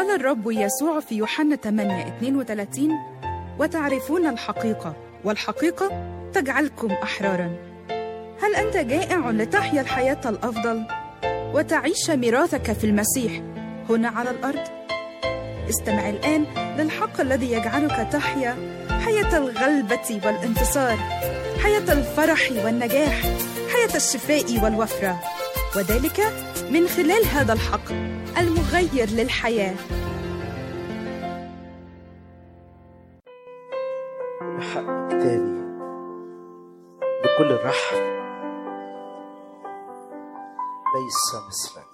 قال الرب يسوع في يوحنا 8 32 وتعرفون الحقيقة والحقيقة تجعلكم أحرارا هل أنت جائع لتحيا الحياة الأفضل وتعيش ميراثك في المسيح هنا على الأرض؟ استمع الآن للحق الذي يجعلك تحيا حياة الغلبة والانتصار حياة الفرح والنجاح حياة الشفاء والوفرة وذلك من خلال هذا الحق المغير للحياه بحق كتابي بكل الرحب ليس مثلك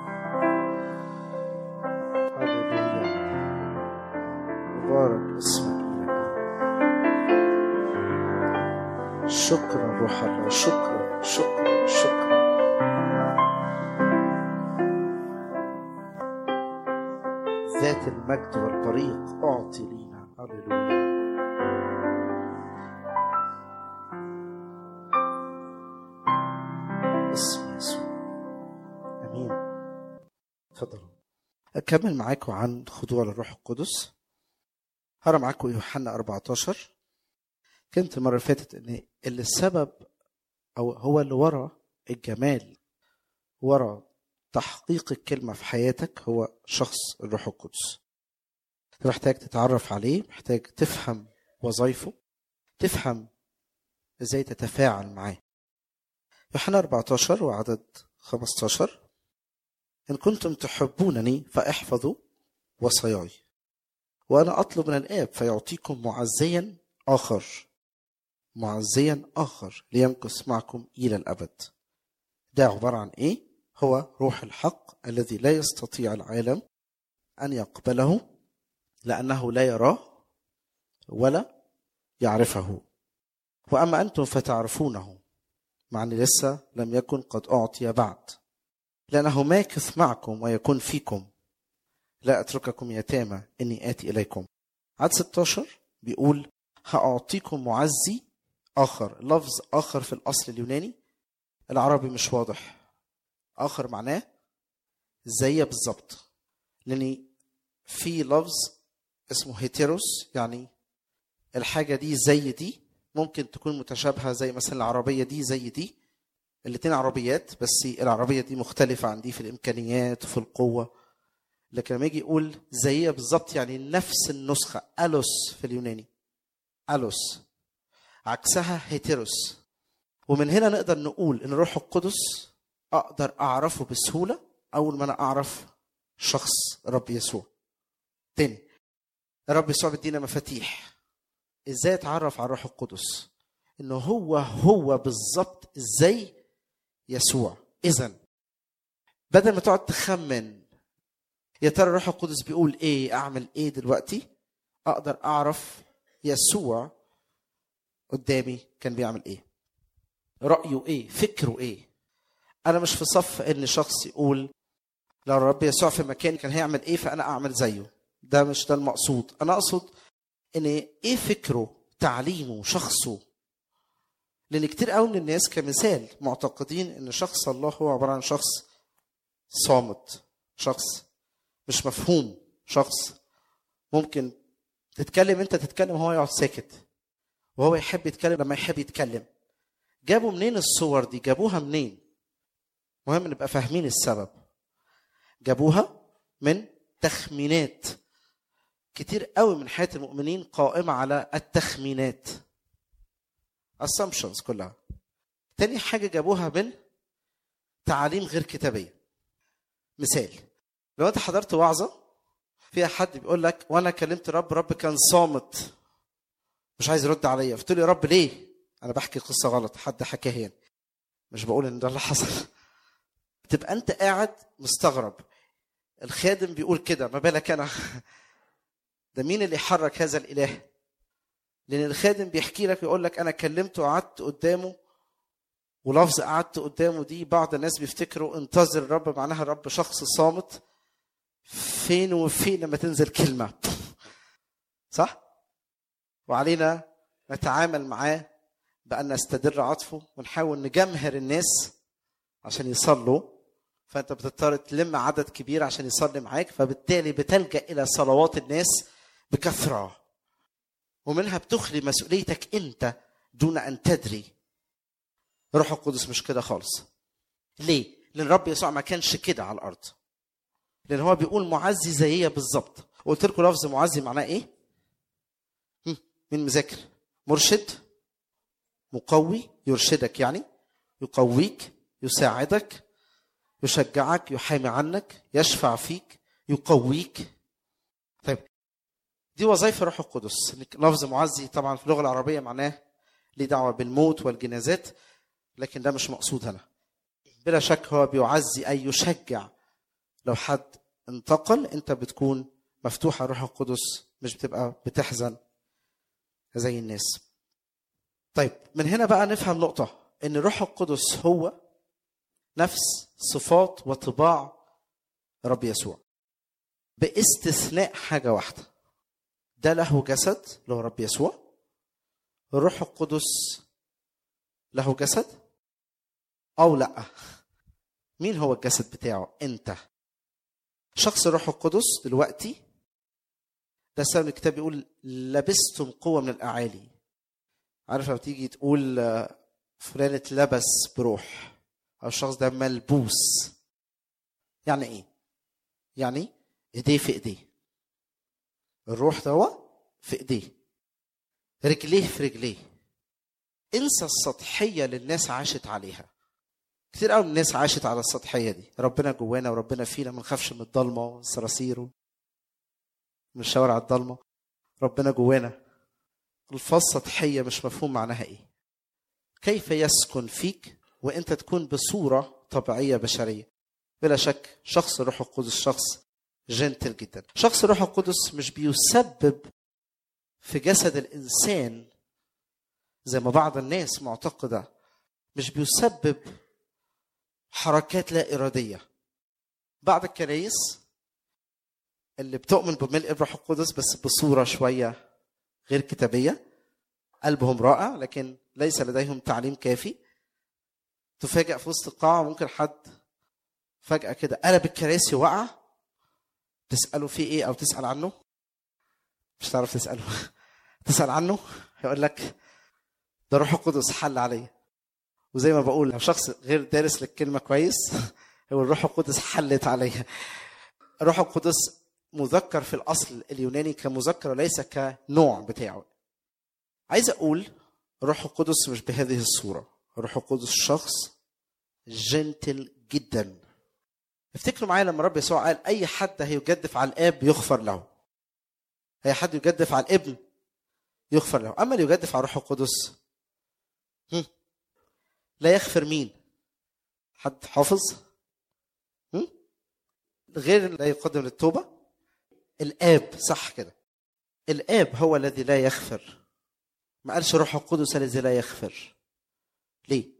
هللويا مبارك اسمك إلهي. شكرا روح الله شكرا شكرا شكرا ذات المجد والبريق اعطي لينا هللويا اسم يسوع امين اتفضلوا اكمل معاكم عن خضوع للروح القدس هقرا معاكم يوحنا 14 كنت المره اللي فاتت ان اللي السبب او هو اللي ورا الجمال ورا تحقيق الكلمه في حياتك هو شخص الروح القدس محتاج تتعرف عليه محتاج تفهم وظائفه تفهم ازاي تتفاعل معاه يوحنا 14 وعدد 15 إن كنتم تحبونني فاحفظوا وصاياي وأنا أطلب من الآب فيعطيكم معزيا آخر معزيا آخر ليمكث معكم إلى الأبد ده عبارة عن إيه؟ هو روح الحق الذي لا يستطيع العالم أن يقبله لأنه لا يراه ولا يعرفه وأما أنتم فتعرفونه مع أن لسه لم يكن قد أعطي بعد لأنه ماكث معكم ويكون فيكم لا أترككم يتامى إني آتي إليكم عدد 16 بيقول هأعطيكم معزي آخر لفظ آخر في الأصل اليوناني العربي مش واضح آخر معناه زي بالظبط لأن في لفظ اسمه هيتيروس يعني الحاجة دي زي دي ممكن تكون متشابهة زي مثلا العربية دي زي دي الاتنين عربيات بس العربية دي مختلفة عن دي في الإمكانيات وفي القوة لكن لما يجي يقول زيها بالظبط يعني نفس النسخة ألوس في اليوناني ألوس عكسها هيتيروس ومن هنا نقدر نقول إن الروح القدس أقدر أعرفه بسهولة أول ما أنا أعرف شخص الرب يسوع تاني الرب يسوع بيدينا مفاتيح ازاي اتعرف على الروح القدس انه هو هو بالظبط زي يسوع اذا بدل ما تقعد تخمن يا ترى الروح القدس بيقول ايه اعمل ايه دلوقتي اقدر اعرف يسوع قدامي كان بيعمل ايه رايه ايه فكره ايه انا مش في صف ان شخص يقول لو الرب يسوع في مكان كان هيعمل ايه فانا اعمل زيه ده مش ده المقصود انا اقصد ان ايه فكره تعليمه شخصه لان كتير قوي من الناس كمثال معتقدين ان شخص الله هو عباره عن شخص صامت شخص مش مفهوم شخص ممكن تتكلم انت تتكلم هو يقعد ساكت وهو يحب يتكلم لما يحب يتكلم جابوا منين الصور دي جابوها منين مهم نبقى فاهمين السبب جابوها من تخمينات كتير قوي من حياه المؤمنين قائمه على التخمينات assumptions كلها تاني حاجه جابوها من تعاليم غير كتابيه مثال لو انت حضرت وعظه فيها حد بيقول لك وانا كلمت رب رب كان صامت مش عايز يرد عليا قلت له يا رب ليه انا بحكي قصه غلط حد حكاها يعني مش بقول ان ده اللي حصل تبقى انت قاعد مستغرب الخادم بيقول كده ما بالك انا ده مين اللي يحرك هذا الاله لان الخادم بيحكي لك يقول لك انا كلمته وقعدت قدامه ولفظ قعدت قدامه دي بعض الناس بيفتكروا انتظر الرب معناها الرب شخص صامت فين وفين لما تنزل كلمه صح وعلينا نتعامل معاه بان نستدر عطفه ونحاول نجمهر الناس عشان يصلوا فانت بتضطر تلم عدد كبير عشان يصلي معاك فبالتالي بتلجا الى صلوات الناس بكثره ومنها بتخلي مسؤوليتك انت دون ان تدري روح القدس مش كده خالص ليه لان الرب يسوع ما كانش كده على الارض لان هو بيقول معزي زييه بالظبط قلت لكم لفظ معزي معناه ايه هم، مين مذاكر مرشد مقوي يرشدك يعني يقويك يساعدك يشجعك يحامي عنك يشفع فيك يقويك طيب دي وظائف الروح القدس لفظ معزي طبعا في اللغه العربيه معناه ليه دعوه بالموت والجنازات لكن ده مش مقصود هنا بلا شك هو بيعزي اي يشجع لو حد انتقل انت بتكون مفتوح على الروح القدس مش بتبقى بتحزن زي الناس طيب من هنا بقى نفهم نقطه ان الروح القدس هو نفس صفات وطباع رب يسوع باستثناء حاجه واحده ده له جسد اللي هو رب يسوع الروح القدس له جسد او لا مين هو الجسد بتاعه انت شخص الروح القدس دلوقتي ده سبب الكتاب يقول لبستم قوة من الأعالي عارف لما تيجي تقول آه، فلان اتلبس بروح أو الشخص ده ملبوس يعني إيه؟ يعني إيديه في إيديه الروح ده هو في إيديه رجليه في رجليه انسى السطحية اللي الناس عاشت عليها كتير قوي من الناس عاشت على السطحية دي ربنا جوانا وربنا فينا ما نخافش من الضلمة والصراصير من الشوارع الضلمة ربنا جوانا الفاظ سطحية مش مفهوم معناها ايه كيف يسكن فيك وانت تكون بصورة طبيعية بشرية بلا شك شخص الروح القدس شخص جنتل جدا شخص الروح القدس مش بيسبب في جسد الانسان زي ما بعض الناس معتقده مش بيسبب حركات لا اراديه بعض الكنايس اللي بتؤمن بملء الروح القدس بس بصوره شويه غير كتابيه قلبهم رائع لكن ليس لديهم تعليم كافي تفاجأ في وسط القاعة ممكن حد فجأة كده قلب الكراسي وقع تسأله فيه ايه او تسأل عنه مش تعرف تسأله تسأل عنه يقول لك ده روح القدس حل عليا وزي ما بقول لو شخص غير دارس للكلمة كويس هو الروح القدس حلت عليا الروح القدس مذكر في الأصل اليوناني كمذكر وليس كنوع بتاعه عايز أقول الروح القدس مش بهذه الصورة الروح القدس شخص جنتل جدا افتكروا معايا لما رب يسوع قال أي حد هيجدف على الآب يغفر له أي حد يجدف على الابن يغفر له أما اللي يجدف على الروح القدس هم، لا يغفر مين حد حافظ هم؟ غير لا يقدم للتوبة الآب صح كده الآب هو الذي لا يغفر ما قالش روح القدس الذي لا يغفر ليه؟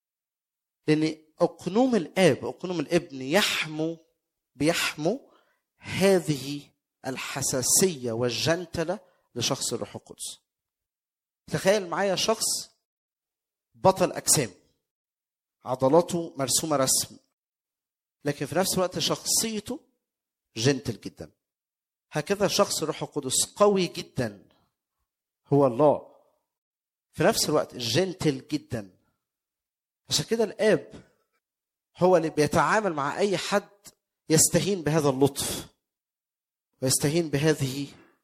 لأن أقنوم الآب أقنوم الابن يحمو بيحمو هذه الحساسية والجنتلة لشخص الروح القدس تخيل معايا شخص بطل أجسام عضلاته مرسومة رسم لكن في نفس الوقت شخصيته جنتل جدا هكذا شخص الروح القدس قوي جدا هو الله في نفس الوقت جنتل جدا عشان كده الاب هو اللي بيتعامل مع اي حد يستهين بهذا اللطف ويستهين بهذه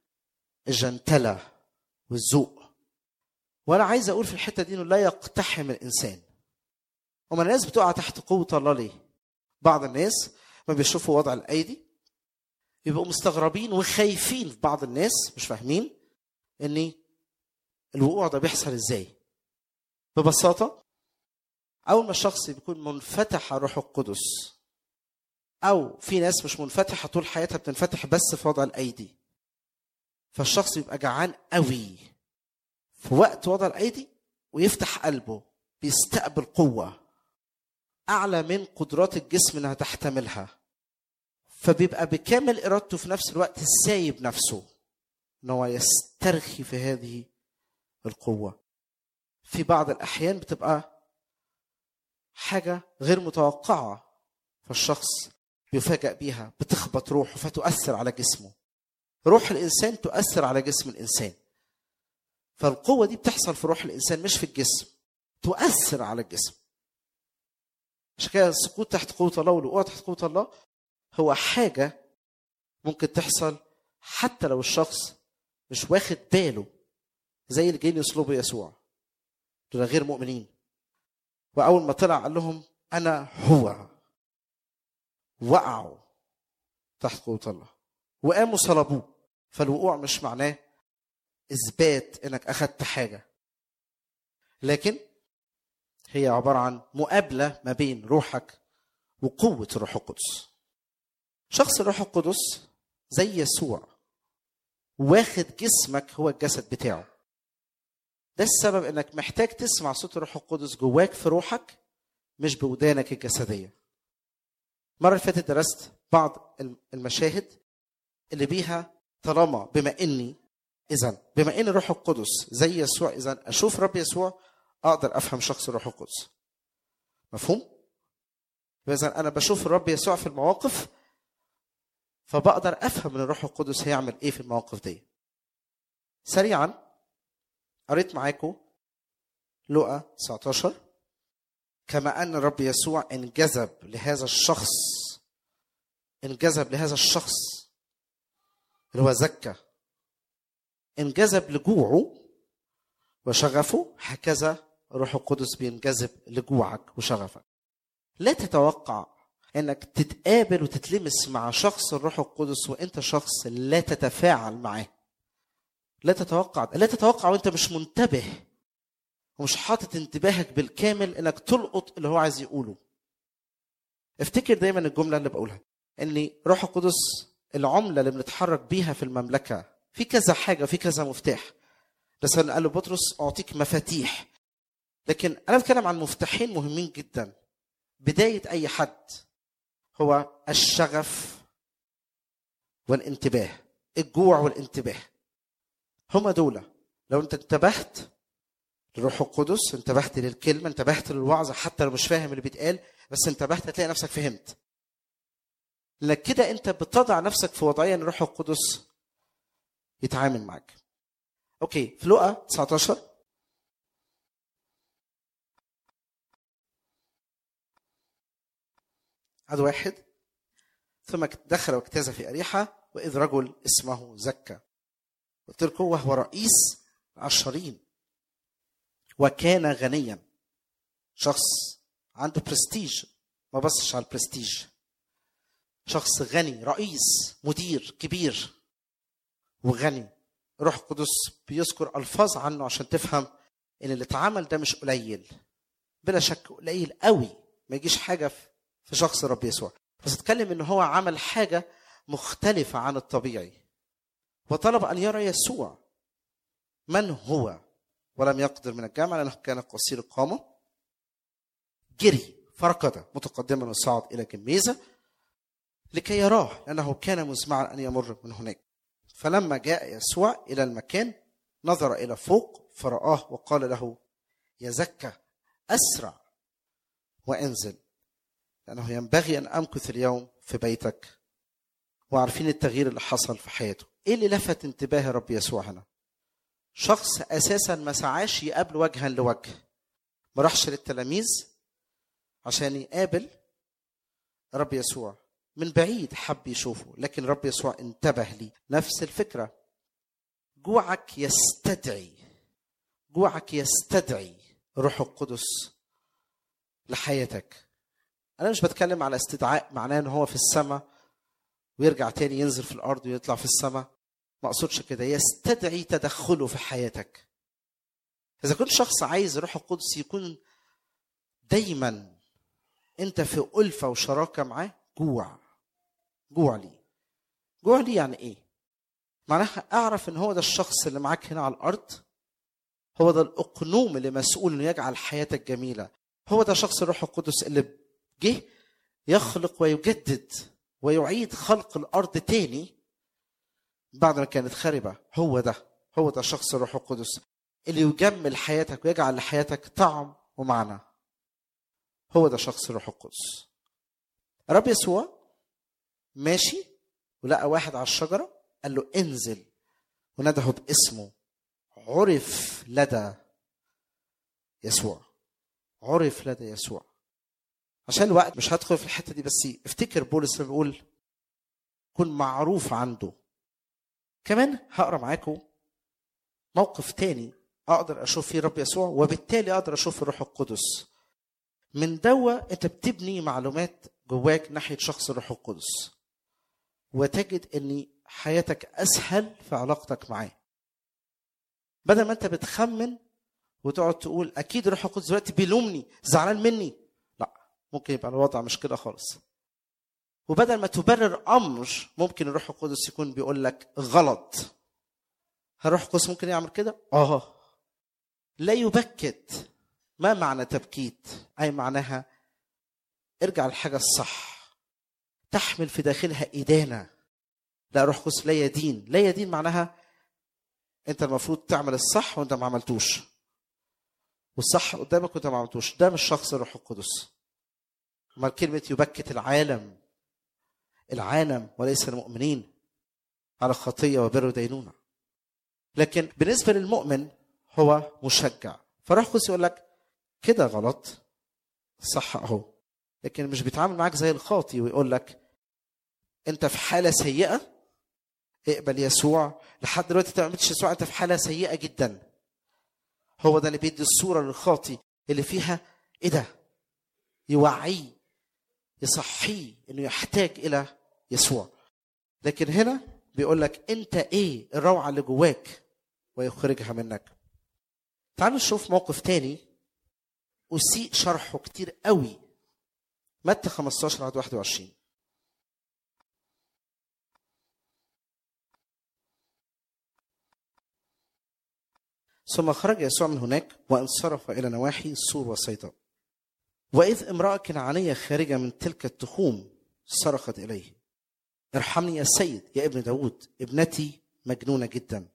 الجنتله والذوق وانا عايز اقول في الحته دي انه لا يقتحم الانسان وما الناس بتقع تحت قوه الله ليه بعض الناس ما بيشوفوا وضع الايدي يبقوا مستغربين وخايفين في بعض الناس مش فاهمين ان الوقوع ده بيحصل ازاي ببساطه اول ما الشخص بيكون منفتح على الروح القدس او في ناس مش منفتحه طول حياتها بتنفتح بس في وضع الايدي فالشخص يبقى جعان قوي في وقت وضع الايدي ويفتح قلبه بيستقبل قوه اعلى من قدرات الجسم انها تحتملها فبيبقى بكامل ارادته في نفس الوقت سايب نفسه ان هو يسترخي في هذه القوه في بعض الاحيان بتبقى حاجه غير متوقعه فالشخص بيفاجأ بيها بتخبط روحه فتؤثر على جسمه روح الإنسان تؤثر على جسم الإنسان فالقوة دي بتحصل في روح الإنسان مش في الجسم تؤثر على الجسم عشان كده السقوط تحت قوة الله والوقوع تحت قوة الله هو حاجة ممكن تحصل حتى لو الشخص مش واخد باله زي اللي جايين يصلبوا يسوع دول غير مؤمنين وأول ما طلع قال لهم أنا هو وقعوا تحت قوة الله وقاموا صلبوه فالوقوع مش معناه إثبات إنك أخدت حاجة لكن هي عبارة عن مقابلة ما بين روحك وقوة الروح القدس شخص الروح القدس زي يسوع واخد جسمك هو الجسد بتاعه ده السبب انك محتاج تسمع صوت الروح القدس جواك في روحك مش بودانك الجسديه المره اللي فاتت درست بعض المشاهد اللي بيها طالما بما اني اذا بما ان الروح القدس زي يسوع اذا اشوف رب يسوع اقدر افهم شخص الروح القدس مفهوم اذا انا بشوف الرب يسوع في المواقف فبقدر افهم ان الروح القدس هيعمل ايه في المواقف دي سريعا قريت معاكم لقا 19 كما ان الرب يسوع انجذب لهذا الشخص انجذب لهذا الشخص اللي هو زكى انجذب لجوعه وشغفه هكذا الروح القدس بينجذب لجوعك وشغفك لا تتوقع انك تتقابل وتتلمس مع شخص الروح القدس وانت شخص لا تتفاعل معاه لا تتوقع لا تتوقع وانت مش منتبه ومش حاطط انتباهك بالكامل انك تلقط اللي هو عايز يقوله افتكر دايما الجمله اللي بقولها ان روح القدس العمله اللي بنتحرك بيها في المملكه في كذا حاجه في كذا مفتاح بس قال له بطرس اعطيك مفاتيح لكن انا بتكلم عن مفتاحين مهمين جدا بدايه اي حد هو الشغف والانتباه الجوع والانتباه هما دول لو انت انتبهت للروح القدس انتبهت للكلمه انتبهت للوعظه حتى لو مش فاهم اللي بيتقال بس انتبهت هتلاقي نفسك فهمت لك كده انت بتضع نفسك في وضعيه ان الروح القدس يتعامل معاك اوكي في لقا 19 عدد واحد ثم دخل واجتاز في أريحة وإذ رجل اسمه زكا قلت لكم وهو رئيس عشرين وكان غنيا شخص عنده برستيج ما بصش على البرستيج شخص غني رئيس مدير كبير وغني روح القدس بيذكر الفاظ عنه عشان تفهم ان اللي اتعمل ده مش قليل بلا شك قليل قوي ما يجيش حاجه في شخص الرب يسوع بس اتكلم ان هو عمل حاجه مختلفه عن الطبيعي وطلب ان يرى يسوع من هو ولم يقدر من الجامعه لانه كان قصير القامه جري فركض متقدما وصعد الى جميزه لكي يراه لانه كان مزمعا ان يمر من هناك فلما جاء يسوع الى المكان نظر الى فوق فرآه وقال له يا زكى اسرع وانزل لانه ينبغي ان امكث اليوم في بيتك وعارفين التغيير اللي حصل في حياته ايه اللي لفت انتباه رب يسوع هنا شخص اساسا ما سعاش يقابل وجها لوجه ما راحش للتلاميذ عشان يقابل رب يسوع من بعيد حب يشوفه لكن رب يسوع انتبه لي نفس الفكرة جوعك يستدعي جوعك يستدعي روح القدس لحياتك أنا مش بتكلم على استدعاء معناه إن هو في السماء ويرجع تاني ينزل في الأرض ويطلع في السماء ما أقصدش كده يستدعي تدخله في حياتك إذا كنت شخص عايز روح القدس يكون دايما أنت في ألفة وشراكة معاه جوع جوع لي جوع لي يعني ايه معناها اعرف ان هو ده الشخص اللي معاك هنا على الارض هو ده الاقنوم اللي مسؤول انه يجعل حياتك جميله هو ده شخص الروح القدس اللي جه يخلق ويجدد ويعيد خلق الارض تاني بعد ما كانت خاربه هو ده هو ده شخص الروح القدس اللي يجمل حياتك ويجعل لحياتك طعم ومعنى هو ده شخص الروح القدس رب يسوع ماشي ولقى واحد على الشجره قال له انزل ونده باسمه عرف لدى يسوع عرف لدى يسوع عشان الوقت مش هدخل في الحته دي بس افتكر بولس لما بيقول كن معروف عنده كمان هقرا معاكم موقف تاني اقدر اشوف فيه رب يسوع وبالتالي اقدر اشوف الروح القدس من دوا انت بتبني معلومات جواك ناحيه شخص الروح القدس وتجد ان حياتك اسهل في علاقتك معاه بدل ما انت بتخمن وتقعد تقول اكيد الروح القدس دلوقتي بيلومني زعلان مني لا ممكن يبقى الوضع مش كده خالص وبدل ما تبرر امر ممكن الروح القدس يكون بيقول لك غلط هل الروح القدس ممكن يعمل كده اه لا يبكت ما معنى تبكيت اي معناها ارجع للحاجه الصح تحمل في داخلها ادانه لا روح القدس لا يدين لا يدين معناها انت المفروض تعمل الصح وانت ما عملتوش والصح قدامك وانت ما عملتوش ده مش شخص الروح القدس امال كلمه يبكت العالم العالم وليس المؤمنين على خطيه وبر ودينونه لكن بالنسبه للمؤمن هو مشجع فروح القدس يقول لك كده غلط صح اهو لكن مش بيتعامل معاك زي الخاطي ويقول لك انت في حاله سيئه اقبل يسوع لحد دلوقتي انت ما عملتش يسوع انت في حاله سيئه جدا هو ده اللي بيدي الصوره للخاطي اللي فيها ايه ده يوعيه يصحيه انه يحتاج الى يسوع لكن هنا بيقول لك انت ايه الروعه اللي جواك ويخرجها منك تعالوا نشوف موقف تاني أسيء شرحه كتير قوي متى 15 عدد 21 ثم خرج يسوع من هناك وانصرف إلى نواحي السور وصيدا وإذ امرأة كنعانية خارجة من تلك التخوم صرخت إليه ارحمني يا سيد يا ابن داود ابنتي مجنونة جدا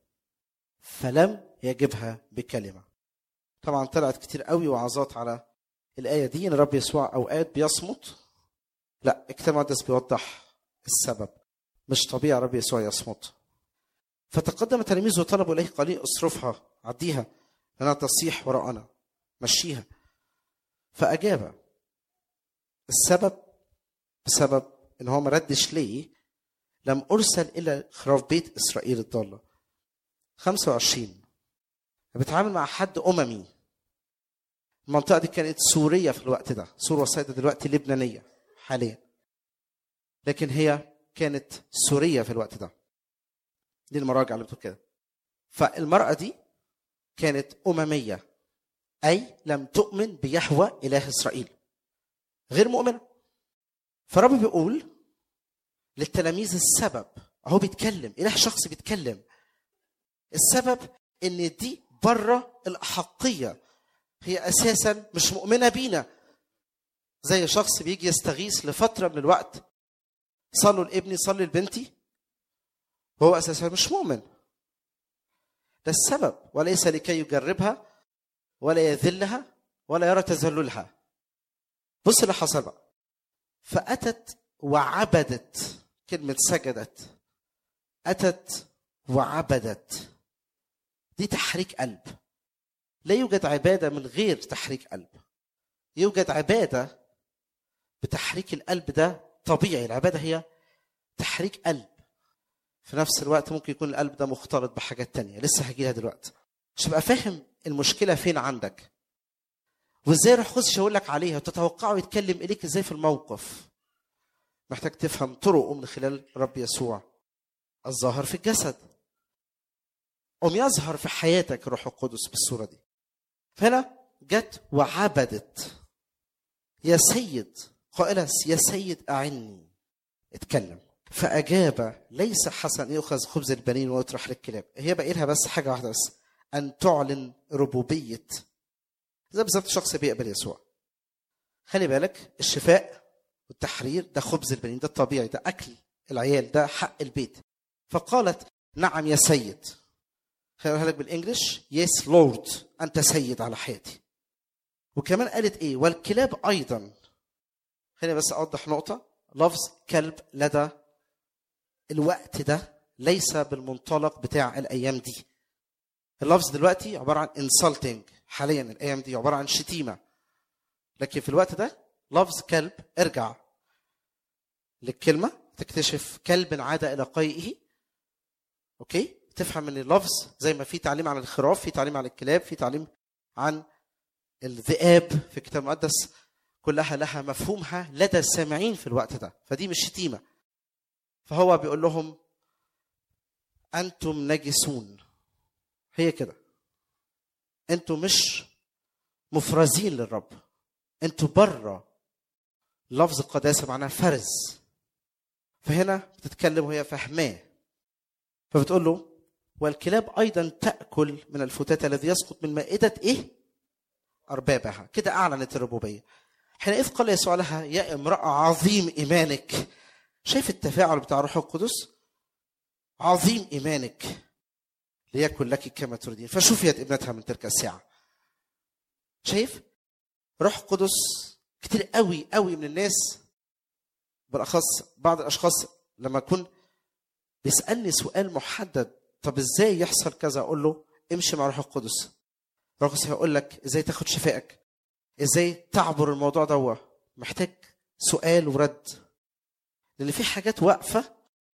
فلم يجبها بكلمة طبعا طلعت كتير قوي وعظات على الآية دي إن الرب يسوع أوقات بيصمت لا الكتاب المقدس بيوضح السبب مش طبيعي الرب يسوع يصمت فتقدم تلاميذه وطلبوا إليه قليل اصرفها عديها لأنها تصيح وراءنا مشيها فأجاب السبب بسبب إن هو ما ردش ليه لم أرسل إلى خراف بيت إسرائيل الضالة 25 بتعامل مع حد أممي المنطقة دي كانت سورية في الوقت ده سور وصيدا دلوقتي لبنانية حاليا لكن هي كانت سورية في الوقت ده دي المراجع اللي بتقول كده فالمرأة دي كانت أممية أي لم تؤمن بيهوى إله إسرائيل غير مؤمنة فرب بيقول للتلاميذ السبب اهو بيتكلم اله شخص بيتكلم السبب ان دي بره الاحقيه هي اساسا مش مؤمنه بينا زي شخص بيجي يستغيث لفتره من الوقت صلوا لابني صلي لبنتي وهو اساسا مش مؤمن ده السبب وليس لكي يجربها ولا يذلها ولا يرى تذللها بص اللي حصل بقى فاتت وعبدت كلمه سجدت اتت وعبدت دي تحريك قلب لا يوجد عباده من غير تحريك قلب يوجد عباده بتحريك القلب ده طبيعي العباده هي تحريك قلب في نفس الوقت ممكن يكون القلب ده مختلط بحاجات تانية لسه هجيلها دلوقتي مش تبقى فاهم المشكله فين عندك وازاي روح قدس يقول لك عليها وتتوقعه يتكلم اليك ازاي في الموقف محتاج تفهم طرقه من خلال رب يسوع الظاهر في الجسد قم يظهر في حياتك الروح القدس بالصوره دي فهنا جت وعبدت يا سيد قائلة يا سيد أعني اتكلم فأجاب ليس حسن يؤخذ خبز البنين ويطرح للكلاب هي باقي لها بس حاجة واحدة بس أن تعلن ربوبية زي بالظبط شخص بيقبل يسوع خلي بالك الشفاء والتحرير ده خبز البنين ده الطبيعي ده أكل العيال ده حق البيت فقالت نعم يا سيد خليها لك بالانجلش يس لورد انت سيد على حياتي وكمان قالت ايه والكلاب ايضا خليني بس اوضح نقطه لفظ كلب لدى الوقت ده ليس بالمنطلق بتاع الايام دي اللفظ دلوقتي عباره عن insulting حاليا الايام دي عباره عن شتيمه لكن في الوقت ده لفظ كلب ارجع للكلمه تكتشف كلب عاد الى قيئه اوكي تفهم ان اللفظ زي ما في تعليم عن الخراف في تعليم عن الكلاب في تعليم عن الذئاب في الكتاب المقدس كلها لها مفهومها لدى السامعين في الوقت ده فدي مش شتيمه فهو بيقول لهم انتم نجسون هي كده انتم مش مفرزين للرب انتوا بره لفظ القداسه معناه فرز فهنا بتتكلم وهي فاهماه فبتقول له والكلاب ايضا تاكل من الفتات الذي يسقط من مائده ايه اربابها كده اعلنت الربوبيه حينئذ قال يسوع لها يا امراه عظيم ايمانك شايف التفاعل بتاع الروح القدس عظيم ايمانك ليكن لك كما تريدين فشفيت ابنتها من تلك الساعه شايف روح قدس كتير قوي قوي من الناس بالاخص بعض الاشخاص لما اكون بيسالني سؤال محدد طب ازاي يحصل كذا اقول له امشي مع روح القدس روح القدس هيقول لك ازاي تاخد شفائك ازاي تعبر الموضوع ده محتاج سؤال ورد لان في حاجات واقفه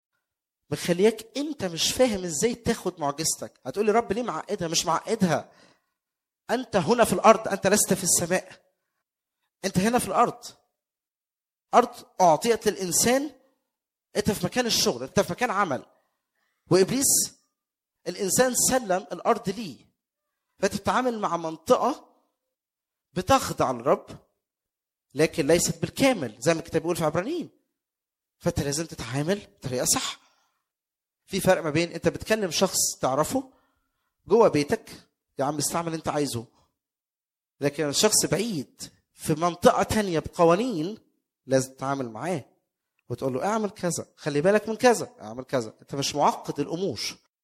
مخلياك انت مش فاهم ازاي تاخد معجزتك هتقولي رب ليه معقدها مش معقدها انت هنا في الارض انت لست في السماء انت هنا في الارض ارض اعطيت للانسان انت في مكان الشغل انت في مكان عمل وابليس الانسان سلم الارض ليه فانت بتتعامل مع منطقه بتخضع للرب لكن ليست بالكامل زي ما الكتاب بيقول في عبرانيين فانت لازم تتعامل بطريقه صح في فرق ما بين انت بتكلم شخص تعرفه جوه بيتك يا عم استعمل اللي انت عايزه لكن الشخص بعيد في منطقة تانية بقوانين لازم تتعامل معاه وتقول له اعمل كذا خلي بالك من كذا اعمل كذا انت مش معقد الامور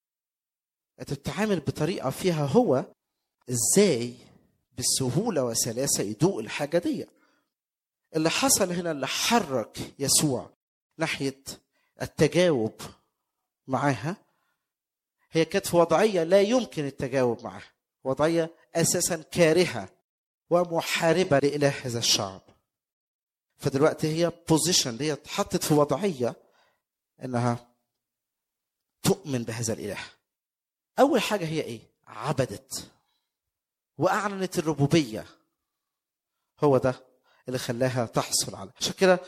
انت بتتعامل بطريقة فيها هو ازاي بالسهولة وسلاسة يدوق الحاجة دي اللي حصل هنا اللي حرك يسوع ناحية التجاوب معاها هي كانت في وضعية لا يمكن التجاوب معها وضعية أساسا كارهة ومحاربة لإله هذا الشعب فدلوقتي هي بوزيشن هي اتحطت في وضعية إنها تؤمن بهذا الإله أول حاجة هي إيه؟ عبدت وأعلنت الربوبية هو ده اللي خلاها تحصل على عشان كده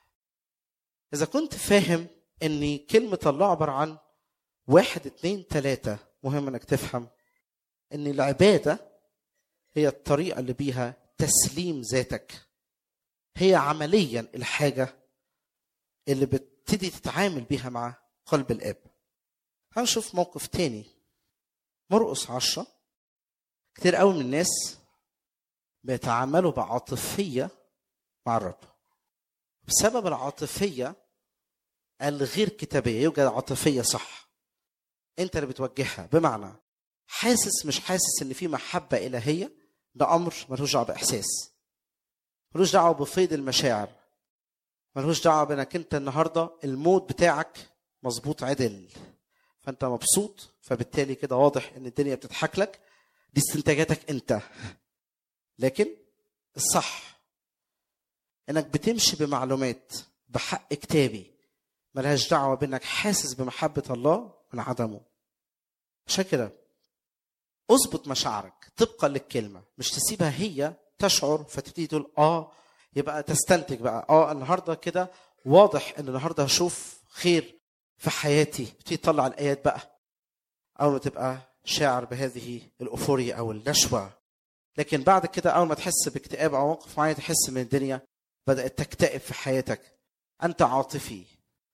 إذا كنت فاهم إن كلمة الله عبارة عن واحد اتنين تلاتة مهم إنك تفهم إن العبادة هي الطريقة اللي بيها تسليم ذاتك هي عمليا الحاجة اللي بتبتدي تتعامل بيها مع قلب الآب هنشوف موقف تاني مرقص عشرة كتير قوي من الناس بيتعاملوا بعاطفية مع الرب بسبب العاطفية الغير كتابية يوجد عاطفية صح انت اللي بتوجهها بمعنى حاسس مش حاسس ان في محبة إلهية ده أمر ملوش دعوة بإحساس ملوش دعوة بفيض المشاعر ملوش دعوة بانك انت النهاردة المود بتاعك مظبوط عدل فانت مبسوط فبالتالي كده واضح ان الدنيا بتضحك لك دي استنتاجاتك انت لكن الصح انك بتمشي بمعلومات بحق كتابي ملهاش دعوة بانك حاسس بمحبة الله من عدمه عشان كده اظبط مشاعرك طبقا للكلمة مش تسيبها هي تشعر فتبتدي تقول اه يبقى تستنتج بقى اه النهارده كده واضح ان النهارده هشوف خير في حياتي تبتدي تطلع الايات بقى اول ما تبقى شاعر بهذه الاوفوريا او النشوه لكن بعد كده اول ما تحس باكتئاب او موقف معين تحس ان الدنيا بدات تكتئب في حياتك انت عاطفي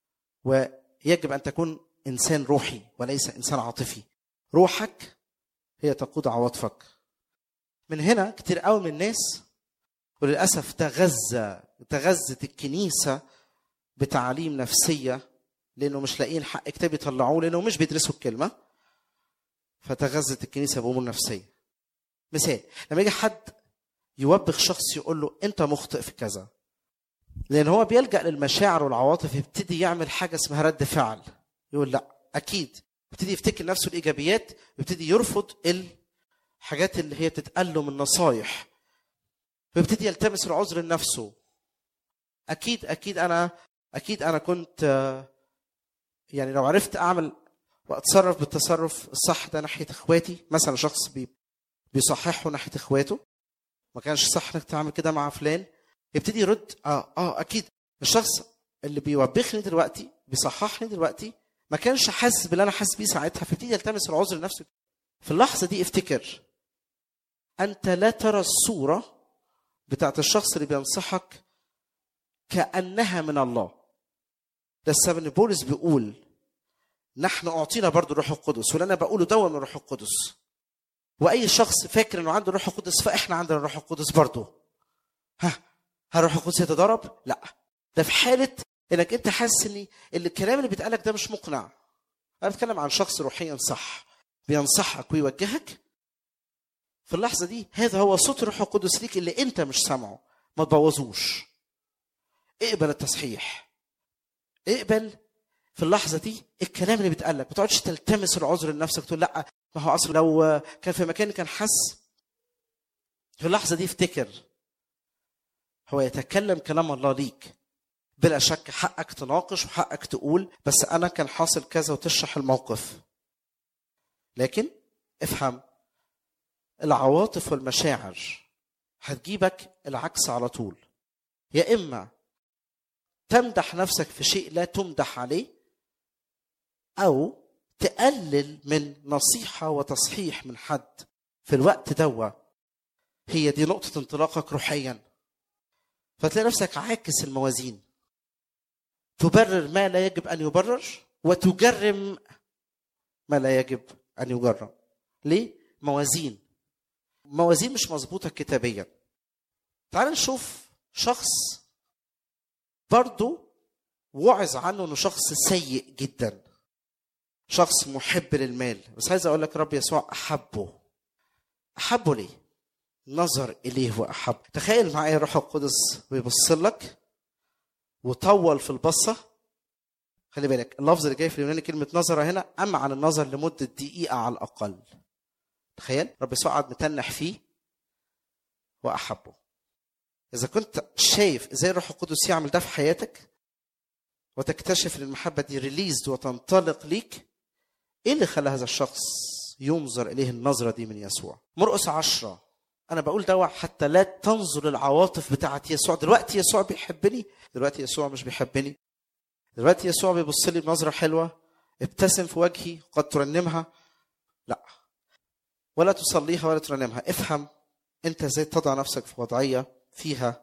ويجب ان تكون انسان روحي وليس انسان عاطفي روحك هي تقود عواطفك من هنا كتير قوي من الناس وللاسف تغذى تغذت الكنيسه بتعاليم نفسيه لانه مش لاقيين حق كتاب يطلعوه لانه مش بيدرسوا الكلمه فتغذت الكنيسه بامور نفسيه مثال لما يجي حد يوبخ شخص يقول له انت مخطئ في كذا لان هو بيلجا للمشاعر والعواطف يبتدي يعمل حاجه اسمها رد فعل يقول لا اكيد يبتدي يفتكر نفسه الايجابيات ويبتدي يرفض الحاجات اللي هي بتتقال له من نصايح ويبتدي يلتمس العذر لنفسه اكيد اكيد انا اكيد انا كنت آه، يعني لو عرفت اعمل واتصرف بالتصرف الصح ده ناحيه اخواتي مثلا شخص بي بيصححه ناحيه اخواته ما كانش صح انك تعمل كده مع فلان يبتدي يرد اه اه اكيد الشخص اللي بيوبخني دلوقتي بيصححني دلوقتي ما كانش حاسس باللي انا حاسس بيه ساعتها فيبتدي يلتمس العذر لنفسه في اللحظه دي افتكر انت لا ترى الصوره بتاعت الشخص اللي بينصحك كانها من الله ده السبب ان بولس بيقول نحن اعطينا برضو الروح القدس واللي انا بقوله ده من الروح القدس واي شخص فاكر انه عنده الروح القدس فاحنا عندنا الروح القدس برضو ها هل الروح القدس يتضارب لا ده في حاله انك انت حاسس ان الكلام اللي بيتقالك ده مش مقنع انا بتكلم عن شخص روحيا صح بينصحك ويوجهك في اللحظه دي هذا هو صوت الروح القدس ليك اللي انت مش سامعه ما تبوظوش اقبل التصحيح اقبل في اللحظه دي الكلام اللي بيتقال لك ما تقعدش تلتمس العذر لنفسك تقول لا ما هو اصلا لو كان في مكان كان حس في اللحظه دي افتكر هو يتكلم كلام الله ليك بلا شك حقك تناقش وحقك تقول بس انا كان حاصل كذا وتشرح الموقف لكن افهم العواطف والمشاعر هتجيبك العكس على طول يا اما تمدح نفسك في شيء لا تمدح عليه او تقلل من نصيحه وتصحيح من حد في الوقت دوا هي دي نقطه انطلاقك روحيا فتلاقي نفسك عاكس الموازين تبرر ما لا يجب ان يبرر وتجرم ما لا يجب ان يجرم ليه موازين موازين مش مظبوطه كتابيا تعال نشوف شخص برضه وعظ عنه انه شخص سيء جدا شخص محب للمال بس عايز اقول لك رب يسوع احبه احبه ليه نظر اليه واحب تخيل معايا الروح القدس بيبص لك وطول في البصه خلي بالك اللفظ اللي جاي في اليوناني كلمه نظر هنا اما عن النظر لمده دقيقه على الاقل تخيل رب يسوع قعد متنح فيه واحبه اذا كنت شايف ازاي الروح القدس يعمل ده في حياتك وتكتشف ان المحبه دي ريليزد وتنطلق ليك ايه اللي خلى هذا الشخص ينظر اليه النظره دي من يسوع مرقس عشرة انا بقول ده حتى لا تنظر العواطف بتاعت يسوع دلوقتي يسوع بيحبني دلوقتي يسوع مش بيحبني دلوقتي يسوع بيبص لي بنظره حلوه ابتسم في وجهي قد ترنمها لا ولا تصليها ولا ترنمها افهم انت ازاي تضع نفسك في وضعيه فيها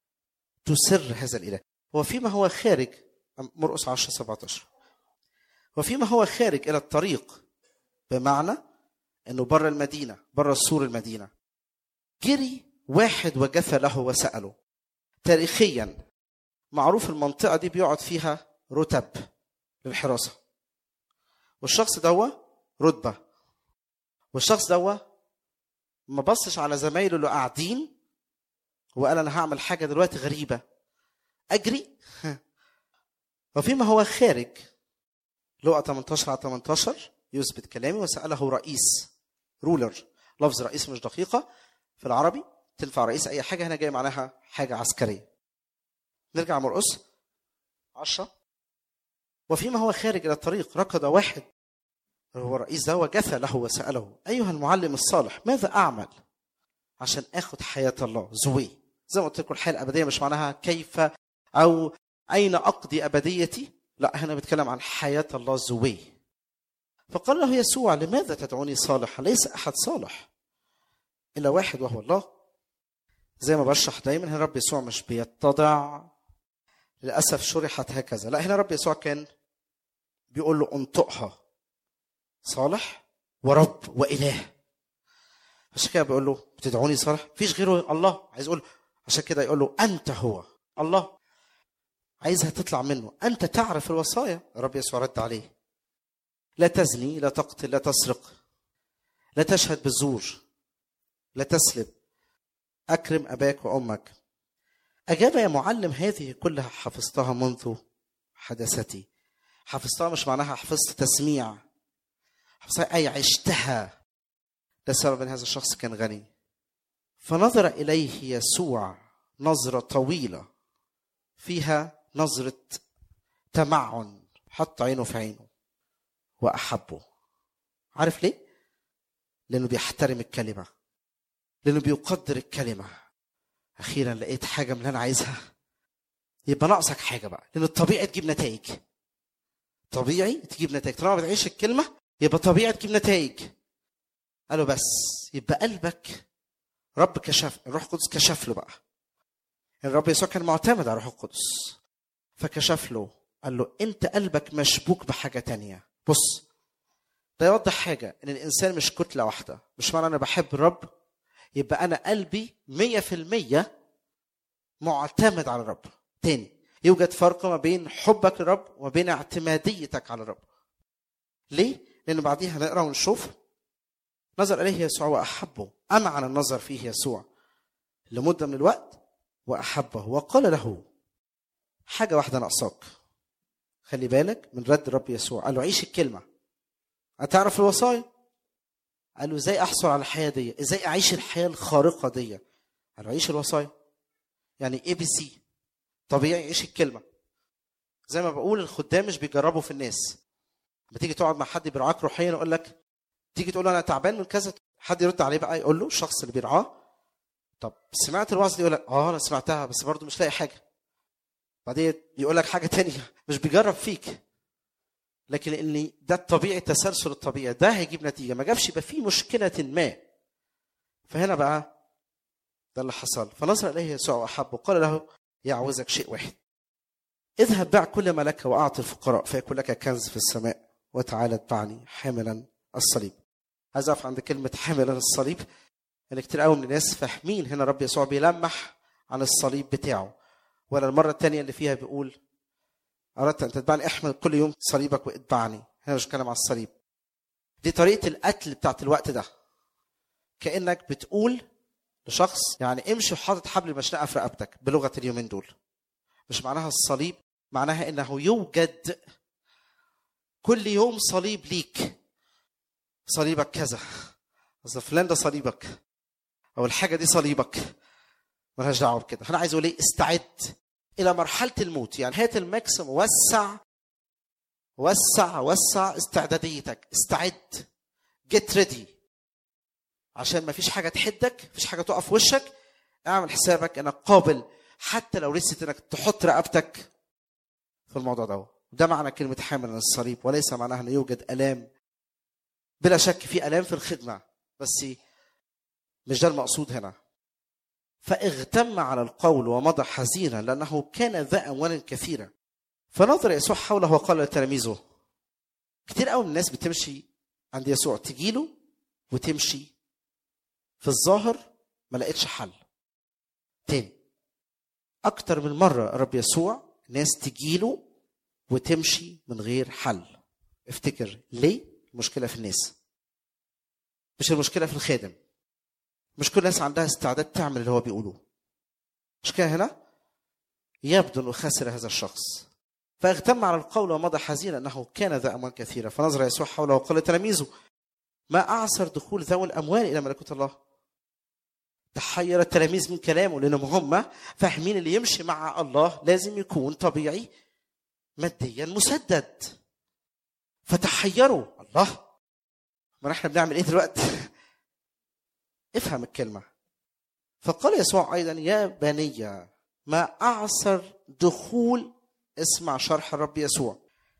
تسر هذا الاله وفيما هو خارج مرقس 10 17 وفيما هو خارج الى الطريق بمعنى انه بره المدينه بره سور المدينه جري واحد وجثى له وساله تاريخيا معروف المنطقه دي بيقعد فيها رتب للحراسه والشخص دوا رتبه والشخص دوا ما بصش على زمايله اللي قاعدين وقال انا هعمل حاجه دلوقتي غريبه اجري وفيما هو خارج لقى 18 على 18 يثبت كلامي وساله رئيس رولر لفظ رئيس مش دقيقه في العربي تنفع رئيس اي حاجه هنا جاي معناها حاجه عسكريه نرجع مرقس 10 وفيما هو خارج الى الطريق ركض واحد هو الرئيس ده وجثى له وساله ايها المعلم الصالح ماذا اعمل عشان اخد حياه الله زوي زي ما قلت لكم الحياه الابديه مش معناها كيف او اين اقضي ابديتي لا هنا بيتكلم عن حياه الله زوي فقال له يسوع لماذا تدعوني صالحا ليس احد صالح الا واحد وهو الله زي ما بشرح دايما هنا رب يسوع مش بيتضع للاسف شرحت هكذا لا هنا رب يسوع كان بيقول له انطقها صالح ورب واله عشان كده بيقول له بتدعوني صالح مفيش غيره الله عايز يقول عشان كده يقول له انت هو الله عايزها تطلع منه انت تعرف الوصايا رب يسوع رد عليه لا تزني لا تقتل لا تسرق لا تشهد بالزور لا تسلب اكرم اباك وامك أجاب يا معلم هذه كلها حفظتها منذ حدثتي حفظتها مش معناها حفظت تسميع حفظتها أي عشتها ده سبب أن هذا الشخص كان غني فنظر إليه يسوع نظرة طويلة فيها نظرة تمعن حط عينه في عينه وأحبه عارف ليه؟ لأنه بيحترم الكلمة لأنه بيقدر الكلمة أخيرا لقيت حاجة من اللي أنا عايزها يبقى ناقصك حاجة بقى لأن الطبيعي تجيب نتائج طبيعي تجيب نتائج طالما بتعيش الكلمة يبقى طبيعي تجيب نتائج قالوا بس يبقى قلبك رب كشف الروح القدس كشف له بقى الرب يسوع كان معتمد على الروح القدس فكشف له قال له انت قلبك مشبوك بحاجه تانية بص ده يوضح حاجه ان الانسان مش كتله واحده مش معنى انا بحب الرب يبقى انا قلبي مية في المية معتمد على الرب تاني يوجد فرق ما بين حبك للرب وما بين اعتماديتك على الرب ليه؟ لأن بعديها نقرأ ونشوف نظر إليه يسوع وأحبه أمعن النظر فيه يسوع لمدة من الوقت وأحبه وقال له حاجة واحدة ناقصاك خلي بالك من رد الرب يسوع قال له عيش الكلمة هتعرف الوصايا قال له ازاي احصل على الحياه دي ازاي اعيش الحياه الخارقه دي قال له عيش الوصايا يعني اي بي سي طبيعي عيش الكلمه زي ما بقول الخدام مش بيجربوا في الناس لما تيجي تقعد مع حد بيرعاك روحيا يقول لك تيجي تقول له انا تعبان من كذا حد يرد عليه بقى يقول له الشخص اللي بيرعاه طب سمعت الوعظ دي يقول لك اه انا سمعتها بس برضه مش لاقي حاجه بعدين يقول لك حاجه تانية مش بيجرب فيك لكن ان ده الطبيعي التسلسل الطبيعي ده هيجيب نتيجه ما جابش يبقى في مشكله ما فهنا بقى ده اللي حصل فنظر اليه يسوع واحبه قال له يعوزك شيء واحد اذهب بع كل ما لك واعطي الفقراء فيكون لك كنز في السماء وتعالى اتبعني حاملا الصليب عايز اقف عند كلمه حاملا الصليب يعني كتير قوي من الناس فاهمين هنا رب يسوع بيلمح عن الصليب بتاعه ولا المره الثانيه اللي فيها بيقول أردت أن تتبعني احمل كل يوم صليبك واتبعني هنا مش بتكلم على الصليب دي طريقة القتل بتاعت الوقت ده كأنك بتقول لشخص يعني امشي وحاطط حبل مشنقة في رقبتك بلغة اليومين دول مش معناها الصليب معناها انه يوجد كل يوم صليب ليك صليبك كذا اصل فلان ده صليبك او الحاجه دي صليبك ملهاش دعوه بكده انا عايز اقول ايه استعد الى مرحله الموت يعني هات الماكسيم وسع وسع وسع استعداديتك استعد جيت ريدي عشان ما فيش حاجه تحدك مفيش حاجه تقف في وشك اعمل حسابك انك قابل حتى لو رست انك تحط رقبتك في الموضوع ده ده معنى كلمه حامل الصليب وليس معناها ان يوجد الام بلا شك في الام في الخدمه بس مش ده المقصود هنا فاغتم على القول ومضى حزينا لانه كان ذا اموال كثيره فنظر يسوع حوله وقال لتلاميذه كتير قوي من الناس بتمشي عند يسوع تجيله وتمشي في الظاهر ما لقيتش حل تاني اكتر من مره الرب يسوع ناس تجيله وتمشي من غير حل افتكر ليه المشكله في الناس مش المشكله في الخادم مش كل الناس عندها استعداد تعمل اللي هو بيقوله مش كده هنا يبدو انه خسر هذا الشخص فاغتم على القول ومضى حزينا انه كان ذا اموال كثيره فنظر يسوع حوله وقال لتلاميذه ما اعسر دخول ذوي الاموال الى ملكوت الله تحير التلاميذ من كلامه لانهم هم فاهمين اللي يمشي مع الله لازم يكون طبيعي ماديا مسدد فتحيروا الله ما احنا بنعمل ايه دلوقتي افهم الكلمه فقال يسوع ايضا يا بني ما اعسر دخول اسمع شرح الرب يسوع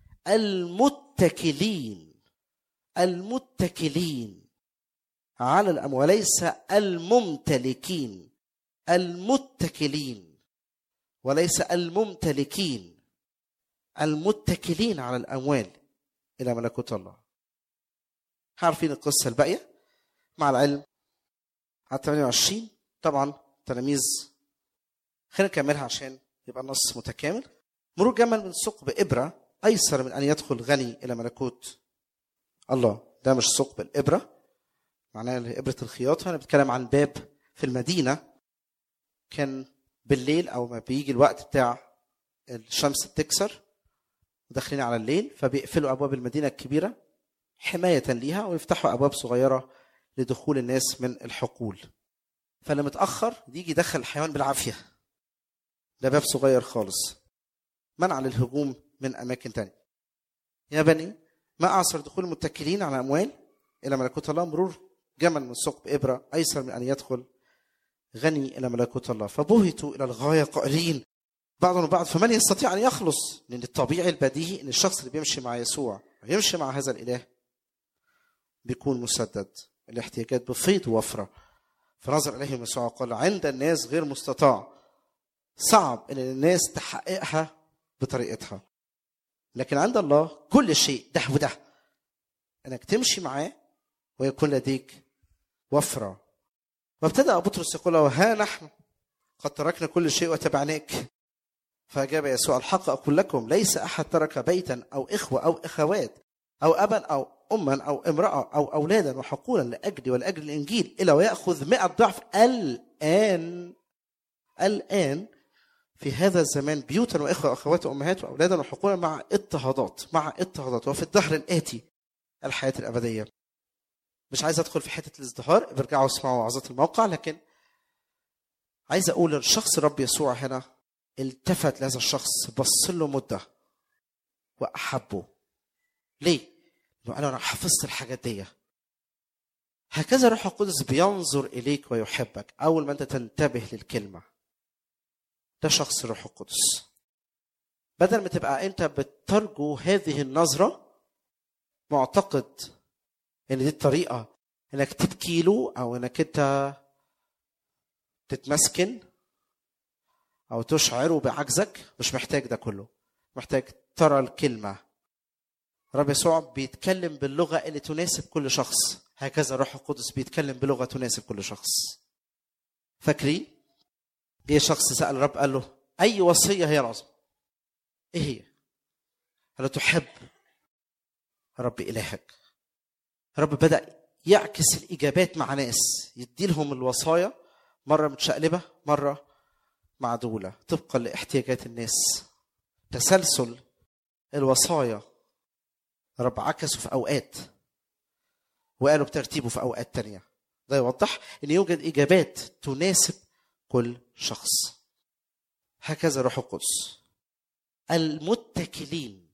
المتكلين المتكلين على الاموال وليس الممتلكين المتكلين وليس الممتلكين المتكلين على الاموال الى ملكوت الله عارفين القصه الباقيه مع العلم على 28 طبعا تلاميذ خلينا نكملها عشان يبقى النص متكامل مرور جمل من ثقب ابره ايسر من ان يدخل غني الى ملكوت الله ده مش ثقب الابره معناها ابره الخياطه انا بتكلم عن باب في المدينه كان بالليل او ما بيجي الوقت بتاع الشمس بتكسر وداخلين على الليل فبيقفلوا ابواب المدينه الكبيره حمايه ليها ويفتحوا ابواب صغيره لدخول الناس من الحقول فاللي متاخر يجي يدخل الحيوان بالعافيه ده باب صغير خالص منع للهجوم من اماكن تانية يا بني ما اعصر دخول المتكلين على اموال الى ملكوت الله مرور جمل من ثقب ابره ايسر من ان يدخل غني الى ملكوت الله فبهتوا الى الغايه قائلين بعضهم بعض فمن يستطيع ان يخلص لان الطبيعي البديهي ان الشخص اللي بيمشي مع يسوع ويمشي مع هذا الاله بيكون مسدد الاحتياجات بفيض وفره فنظر اليهم يسوع وقال عند الناس غير مستطاع صعب ان الناس تحققها بطريقتها لكن عند الله كل شيء ده وده انك تمشي معاه ويكون لديك وفره وابتدا بطرس يقول له ها نحن قد تركنا كل شيء وتبعناك فاجاب يسوع الحق اقول لكم ليس احد ترك بيتا او اخوه او اخوات او ابا او اما او امراه او اولادا وحقولا لاجلي ولاجل الانجيل الا وياخذ مئة ضعف الان الان في هذا الزمان بيوتا واخوه واخوات وامهات واولادا وحقولا مع اضطهادات مع اضطهادات وفي الدهر الاتي الحياه الابديه مش عايز ادخل في حته الازدهار برجعوا اسمعوا وعظات الموقع لكن عايز اقول الشخص الرب يسوع هنا التفت لهذا الشخص بص له مده واحبه ليه؟ لانه قال له انا حفظت الحاجات دي هكذا الروح القدس بينظر اليك ويحبك اول ما انت تنتبه للكلمه ده شخص الروح القدس بدل ما تبقى انت بترجو هذه النظره معتقد ان دي الطريقه انك تبكي له او انك انت تتمسكن او تشعره بعجزك مش محتاج ده كله محتاج ترى الكلمه رب يسوع بيتكلم باللغه اللي تناسب كل شخص هكذا الروح القدس بيتكلم بلغه تناسب كل شخص فاكرين جه شخص سال الرب قال له اي وصيه هي العظمى ايه هي قال له تحب رب الهك رب بدا يعكس الاجابات مع ناس يدي لهم الوصايا مره متشقلبه مره معدوله طبقا لاحتياجات الناس تسلسل الوصايا رب عكسه في اوقات وقالوا بترتيبه في اوقات تانية ده يوضح ان يوجد اجابات تناسب كل شخص هكذا روح القدس المتكلين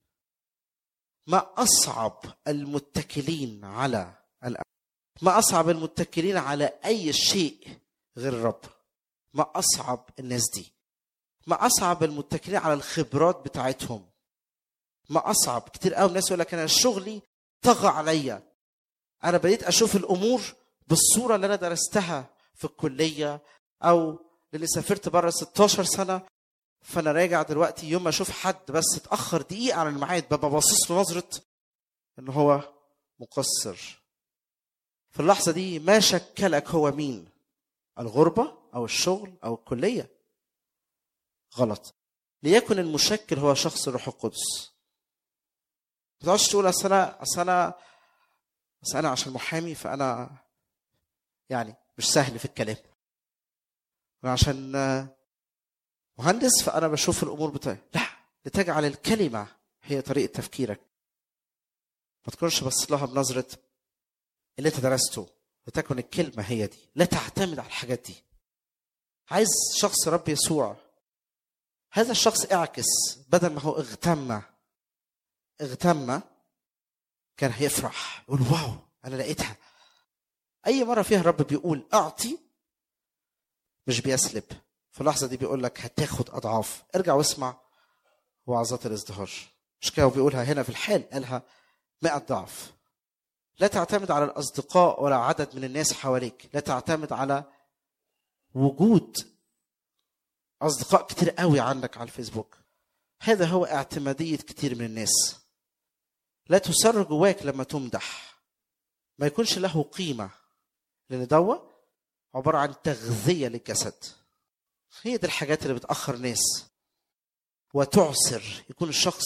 ما اصعب المتكلين على الأمر. ما اصعب المتكلين على اي شيء غير الرب ما اصعب الناس دي ما اصعب المتكلين على الخبرات بتاعتهم ما اصعب كتير قوي الناس يقول لك انا شغلي طغى عليا انا بديت اشوف الامور بالصوره اللي انا درستها في الكليه او اللي سافرت بره 16 سنه فانا راجع دلوقتي يوم ما اشوف حد بس اتاخر دقيقه عن الميعاد ببقى باصص له نظره ان هو مقصر في اللحظه دي ما شكلك هو مين الغربه او الشغل او الكليه غلط ليكن المشكل هو شخص الروح القدس ما تقعدش تقول اصل انا اصل انا اصل انا عشان محامي فانا يعني مش سهل في الكلام وعشان مهندس فانا بشوف الامور بطريقه لا لتجعل الكلمه هي طريقه تفكيرك ما تكونش بص لها بنظره اللي انت درسته لتكن الكلمه هي دي لا تعتمد على الحاجات دي عايز شخص رب يسوع هذا الشخص اعكس بدل ما هو اغتم اغتم كان هيفرح يقول واو انا لقيتها اي مره فيها الرب بيقول اعطي مش بيسلب في اللحظه دي بيقول لك هتاخد اضعاف ارجع واسمع وعظات الازدهار مش كده بيقولها هنا في الحال قالها 100 ضعف لا تعتمد على الاصدقاء ولا عدد من الناس حواليك لا تعتمد على وجود اصدقاء كتير قوي عندك على الفيسبوك هذا هو اعتماديه كتير من الناس لا تسر جواك لما تمدح ما يكونش له قيمه لان دوا عباره عن تغذيه للجسد هي دي الحاجات اللي بتاخر ناس وتعسر يكون الشخص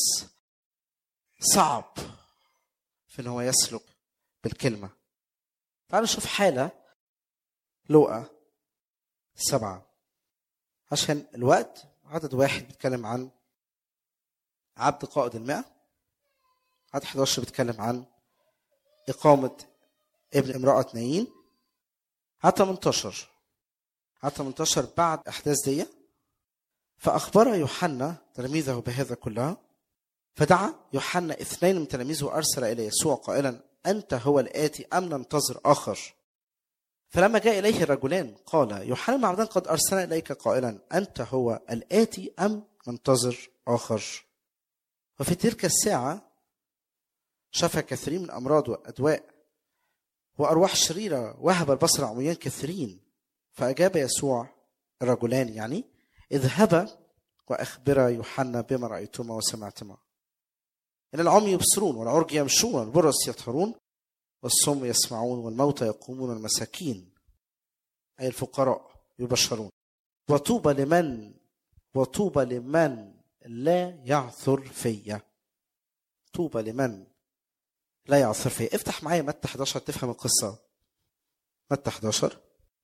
صعب في ان هو يسلك بالكلمه تعالوا نشوف حاله لوقا سبعه عشان الوقت عدد واحد بيتكلم عن عبد قائد المئة عدد 11 بيتكلم عن إقامة ابن امرأة نايين عدد 18 عدد 18 بعد أحداث دي فأخبر يوحنا تلاميذه بهذا كلها فدعا يوحنا اثنين من تلاميذه وأرسل إلى يسوع قائلا أنت هو الآتي أم ننتظر آخر فلما جاء إليه الرجلان قال يوحنا المعمدان قد أرسلنا إليك قائلا أنت هو الآتي أم ننتظر آخر وفي تلك الساعة شفى كثيرين من أمراض وأدواء وأرواح شريرة وهب البصر عميان كثيرين فأجاب يسوع الرجلان يعني اذهبا وأخبرا يوحنا بما رأيتما وسمعتما إن العمي يبصرون والعرج يمشون والبرص يطهرون والصم يسمعون والموتى يقومون والمساكين أي الفقراء يبشرون وطوبى لمن وطوبى لمن لا يعثر فيا طوبى لمن لا يعثر فيا افتح معايا متى 11 تفهم القصة متى 11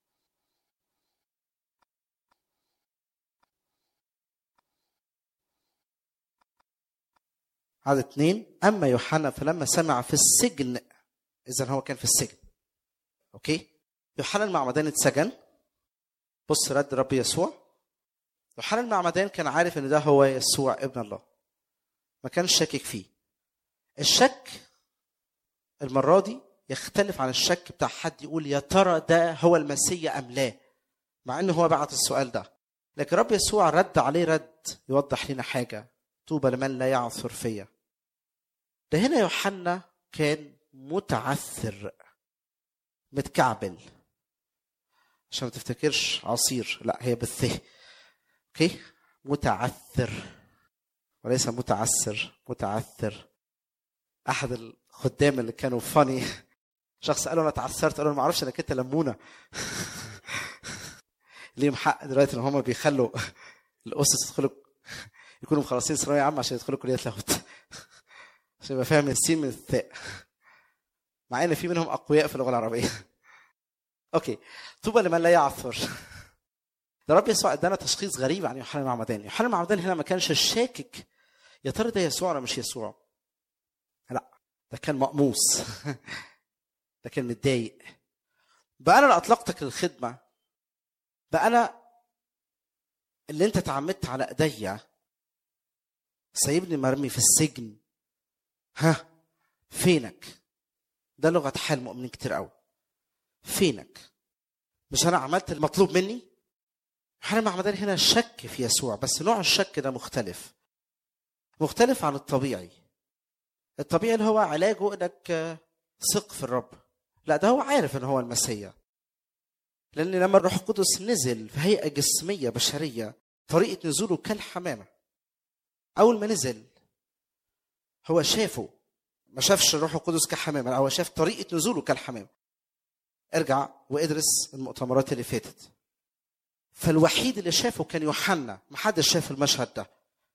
عدد اثنين أما يوحنا فلما سمع في السجن إذا هو كان في السجن أوكي يوحنا المعمدان اتسجن بص رد رب يسوع يوحنا المعمدان كان عارف ان ده هو يسوع ابن الله ما كانش شاكك فيه الشك المرة دي يختلف عن الشك بتاع حد يقول يا ترى ده هو المسيا أم لا مع انه هو بعت السؤال ده لكن رب يسوع رد عليه رد يوضح لنا حاجة طوبى لمن لا يعثر فيا ده هنا يوحنا كان متعثر متكعبل عشان ما تفتكرش عصير لا هي بالث اوكي متعثر وليس متعسر متعثر احد الخدام اللي كانوا فاني شخص قال له انا اتعثرت قال له ما اعرفش انك انت لمونه ليهم حق دلوقتي ان هم بيخلوا الاسس يدخلوا يكونوا مخلصين ثانويه عامه عشان يدخلوا كليه لاهوت عشان يبقى فاهم السين من الثاء مع ان في منهم اقوياء في اللغه العربيه اوكي طوبى لمن لا يعثر ده رب يسوع ادانا تشخيص غريب عن يوحنا المعمدان يوحنا المعمدان هنا ما كانش شاكك يا ترى ده يسوع ولا مش يسوع لا ده كان مقموص ده كان متضايق بقى انا اللي اطلقتك للخدمه بقى انا اللي انت تعمدت على ايديا سايبني مرمي في السجن ها فينك ده لغه حال مؤمنين كتير قوي فينك مش انا عملت المطلوب مني يوحنا المعمدان هنا شك في يسوع بس نوع الشك ده مختلف مختلف عن الطبيعي الطبيعي اللي هو علاجه انك ثق في الرب لا ده هو عارف ان هو المسيا لان لما الروح القدس نزل في هيئه جسميه بشريه طريقه نزوله كالحمامه اول ما نزل هو شافه ما شافش الروح القدس كحمامه هو شاف طريقه نزوله كالحمامه ارجع وادرس المؤتمرات اللي فاتت فالوحيد اللي شافه كان يوحنا ما حدش شاف المشهد ده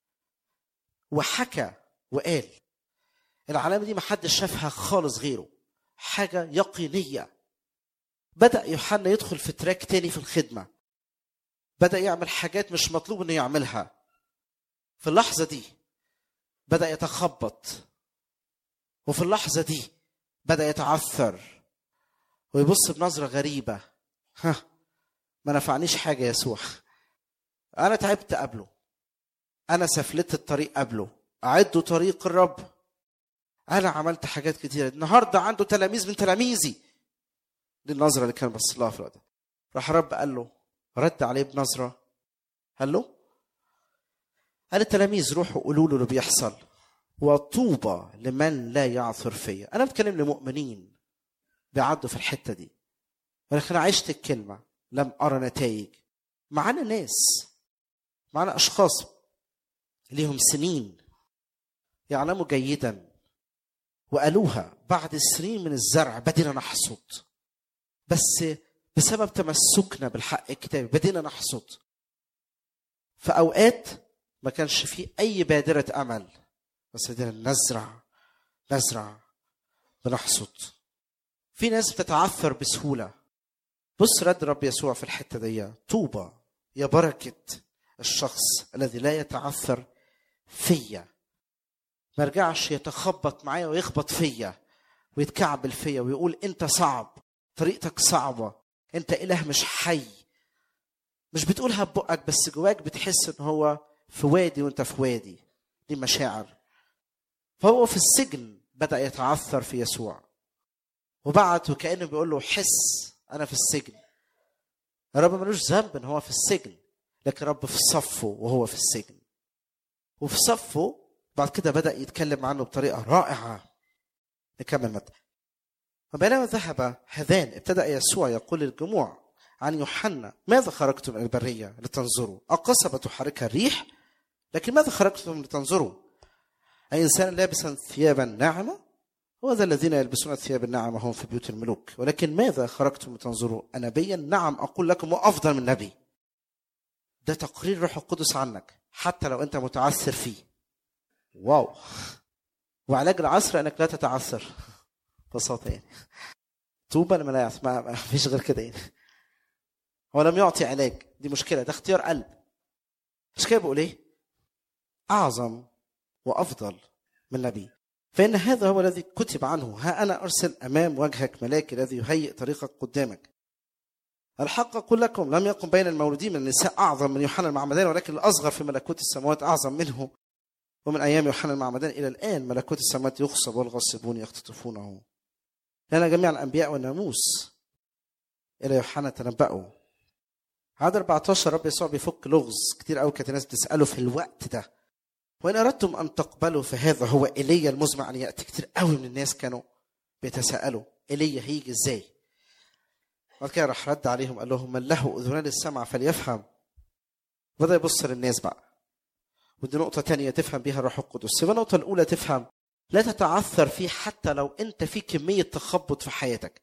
وحكى وقال العلامه دي ما حدش شافها خالص غيره حاجه يقينيه بدا يوحنا يدخل في تراك تاني في الخدمه بدا يعمل حاجات مش مطلوب انه يعملها في اللحظه دي بدا يتخبط وفي اللحظه دي بدا يتعثر ويبص بنظره غريبه ها ما نفعنيش حاجه يسوع انا تعبت قبله انا سفلت الطريق قبله اعدوا طريق الرب انا عملت حاجات كتيره النهارده عنده تلاميذ من تلاميذي دي النظره اللي كان بص لها في الوقت راح رب قال له رد عليه بنظره قال له قال التلاميذ روحوا قولوا له اللي بيحصل وطوبى لمن لا يعثر فيا انا بتكلم لمؤمنين بيعدوا في الحته دي ولكن انا عشت الكلمه لم ارى نتائج معانا ناس معانا اشخاص ليهم سنين يعلموا جيدا وقالوها بعد السنين من الزرع بدينا نحصد بس بسبب تمسكنا بالحق الكتابي بدينا نحصد في اوقات ما كانش فيه اي بادره امل بس بدينا نزرع نزرع بنحصد في ناس بتتعثر بسهوله بص رد رب يسوع في الحته دي طوبى يا بركه الشخص الذي لا يتعثر فيا ما يرجعش يتخبط معايا ويخبط فيا ويتكعبل فيا ويقول انت صعب طريقتك صعبه انت اله مش حي مش بتقولها ببقك بس جواك بتحس ان هو في وادي وانت في وادي دي مشاعر فهو في السجن بدا يتعثر في يسوع وبعت وكانه بيقول له حس انا في السجن الرب ملوش ذنب ان هو في السجن لكن رب في صفه وهو في السجن وفي صفه بعد كده بدا يتكلم عنه بطريقه رائعه نكمل متى وبينما ذهب هذان ابتدا يسوع يقول للجموع عن يوحنا ماذا خرجتم من البريه لتنظروا اقصبه تحركها الريح لكن ماذا خرجتم لتنظروا اي انسان لابسا ثيابا ناعمه هو ذا الذين يلبسون الثياب الناعمه هم في بيوت الملوك ولكن ماذا خرجتم لتنظروا انبيا نعم اقول لكم وافضل من نبي ده تقرير روح القدس عنك حتى لو انت متعثر فيه واو وعلاج العصر انك لا تتعثر ببساطه يعني طوبى لمن لا يعص ما ما فيش غير كده يعني هو لم يعطي علاج دي مشكله ده اختيار قلب مش كده بقول ايه اعظم وافضل من نبي فان هذا هو الذي كتب عنه ها انا ارسل امام وجهك ملاك الذي يهيئ طريقك قدامك الحق اقول لكم لم يكن بين المولودين من النساء اعظم من يوحنا المعمدان ولكن الاصغر في ملكوت السماوات اعظم منه ومن ايام يوحنا المعمدان الى الان ملكوت السماوات يخصب والغاصبون يختطفونه لان جميع الانبياء والناموس الى يوحنا تنبأوا عدد 14 رب يسوع بيفك لغز كتير قوي كانت الناس بتساله في الوقت ده وان اردتم ان تقبلوا فهذا هو ايليا المزمع ان ياتي كتير قوي من الناس كانوا بيتساءلوا ايليا هيجي ازاي بعد كده راح رد عليهم قال لهم من له اذنان السمع فليفهم بدا يبص للناس بقى ودي نقطه تانية تفهم بيها الروح القدس يبقى النقطه الاولى تفهم لا تتعثر فيه حتى لو انت في كميه تخبط في حياتك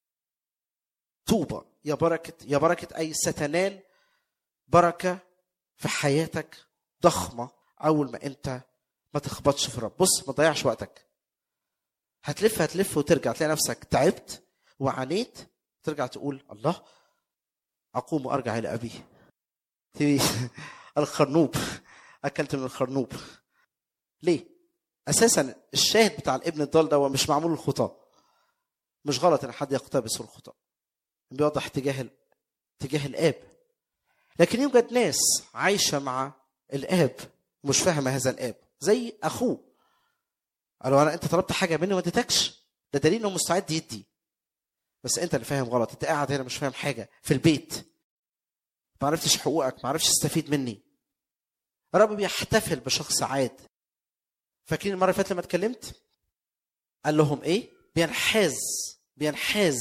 طوبى يا بركه يا بركه اي ستنال بركه في حياتك ضخمه اول ما انت ما تخبطش في الرب بص ما تضيعش وقتك هتلف هتلف وترجع تلاقي نفسك تعبت وعانيت ترجع تقول الله اقوم وارجع الى ابي تبي الخرنوب اكلت من الخرنوب ليه اساسا الشاهد بتاع الابن الضال ده هو مش معمول الخطاه مش غلط ان حد يقتبس الخطاه بيوضح تجاه ال- تجاه الاب لكن يوجد ناس عايشه مع الاب مش فاهمه هذا الاب زي اخوه قالوا انا انت طلبت حاجه مني وما اديتكش ده دليل انه مستعد يدي بس انت اللي فاهم غلط انت قاعد هنا مش فاهم حاجه في البيت ما عرفتش حقوقك ما عرفتش تستفيد مني الرب بيحتفل بشخص عاد فاكرين المره اللي فاتت لما اتكلمت قال لهم ايه بينحاز بينحاز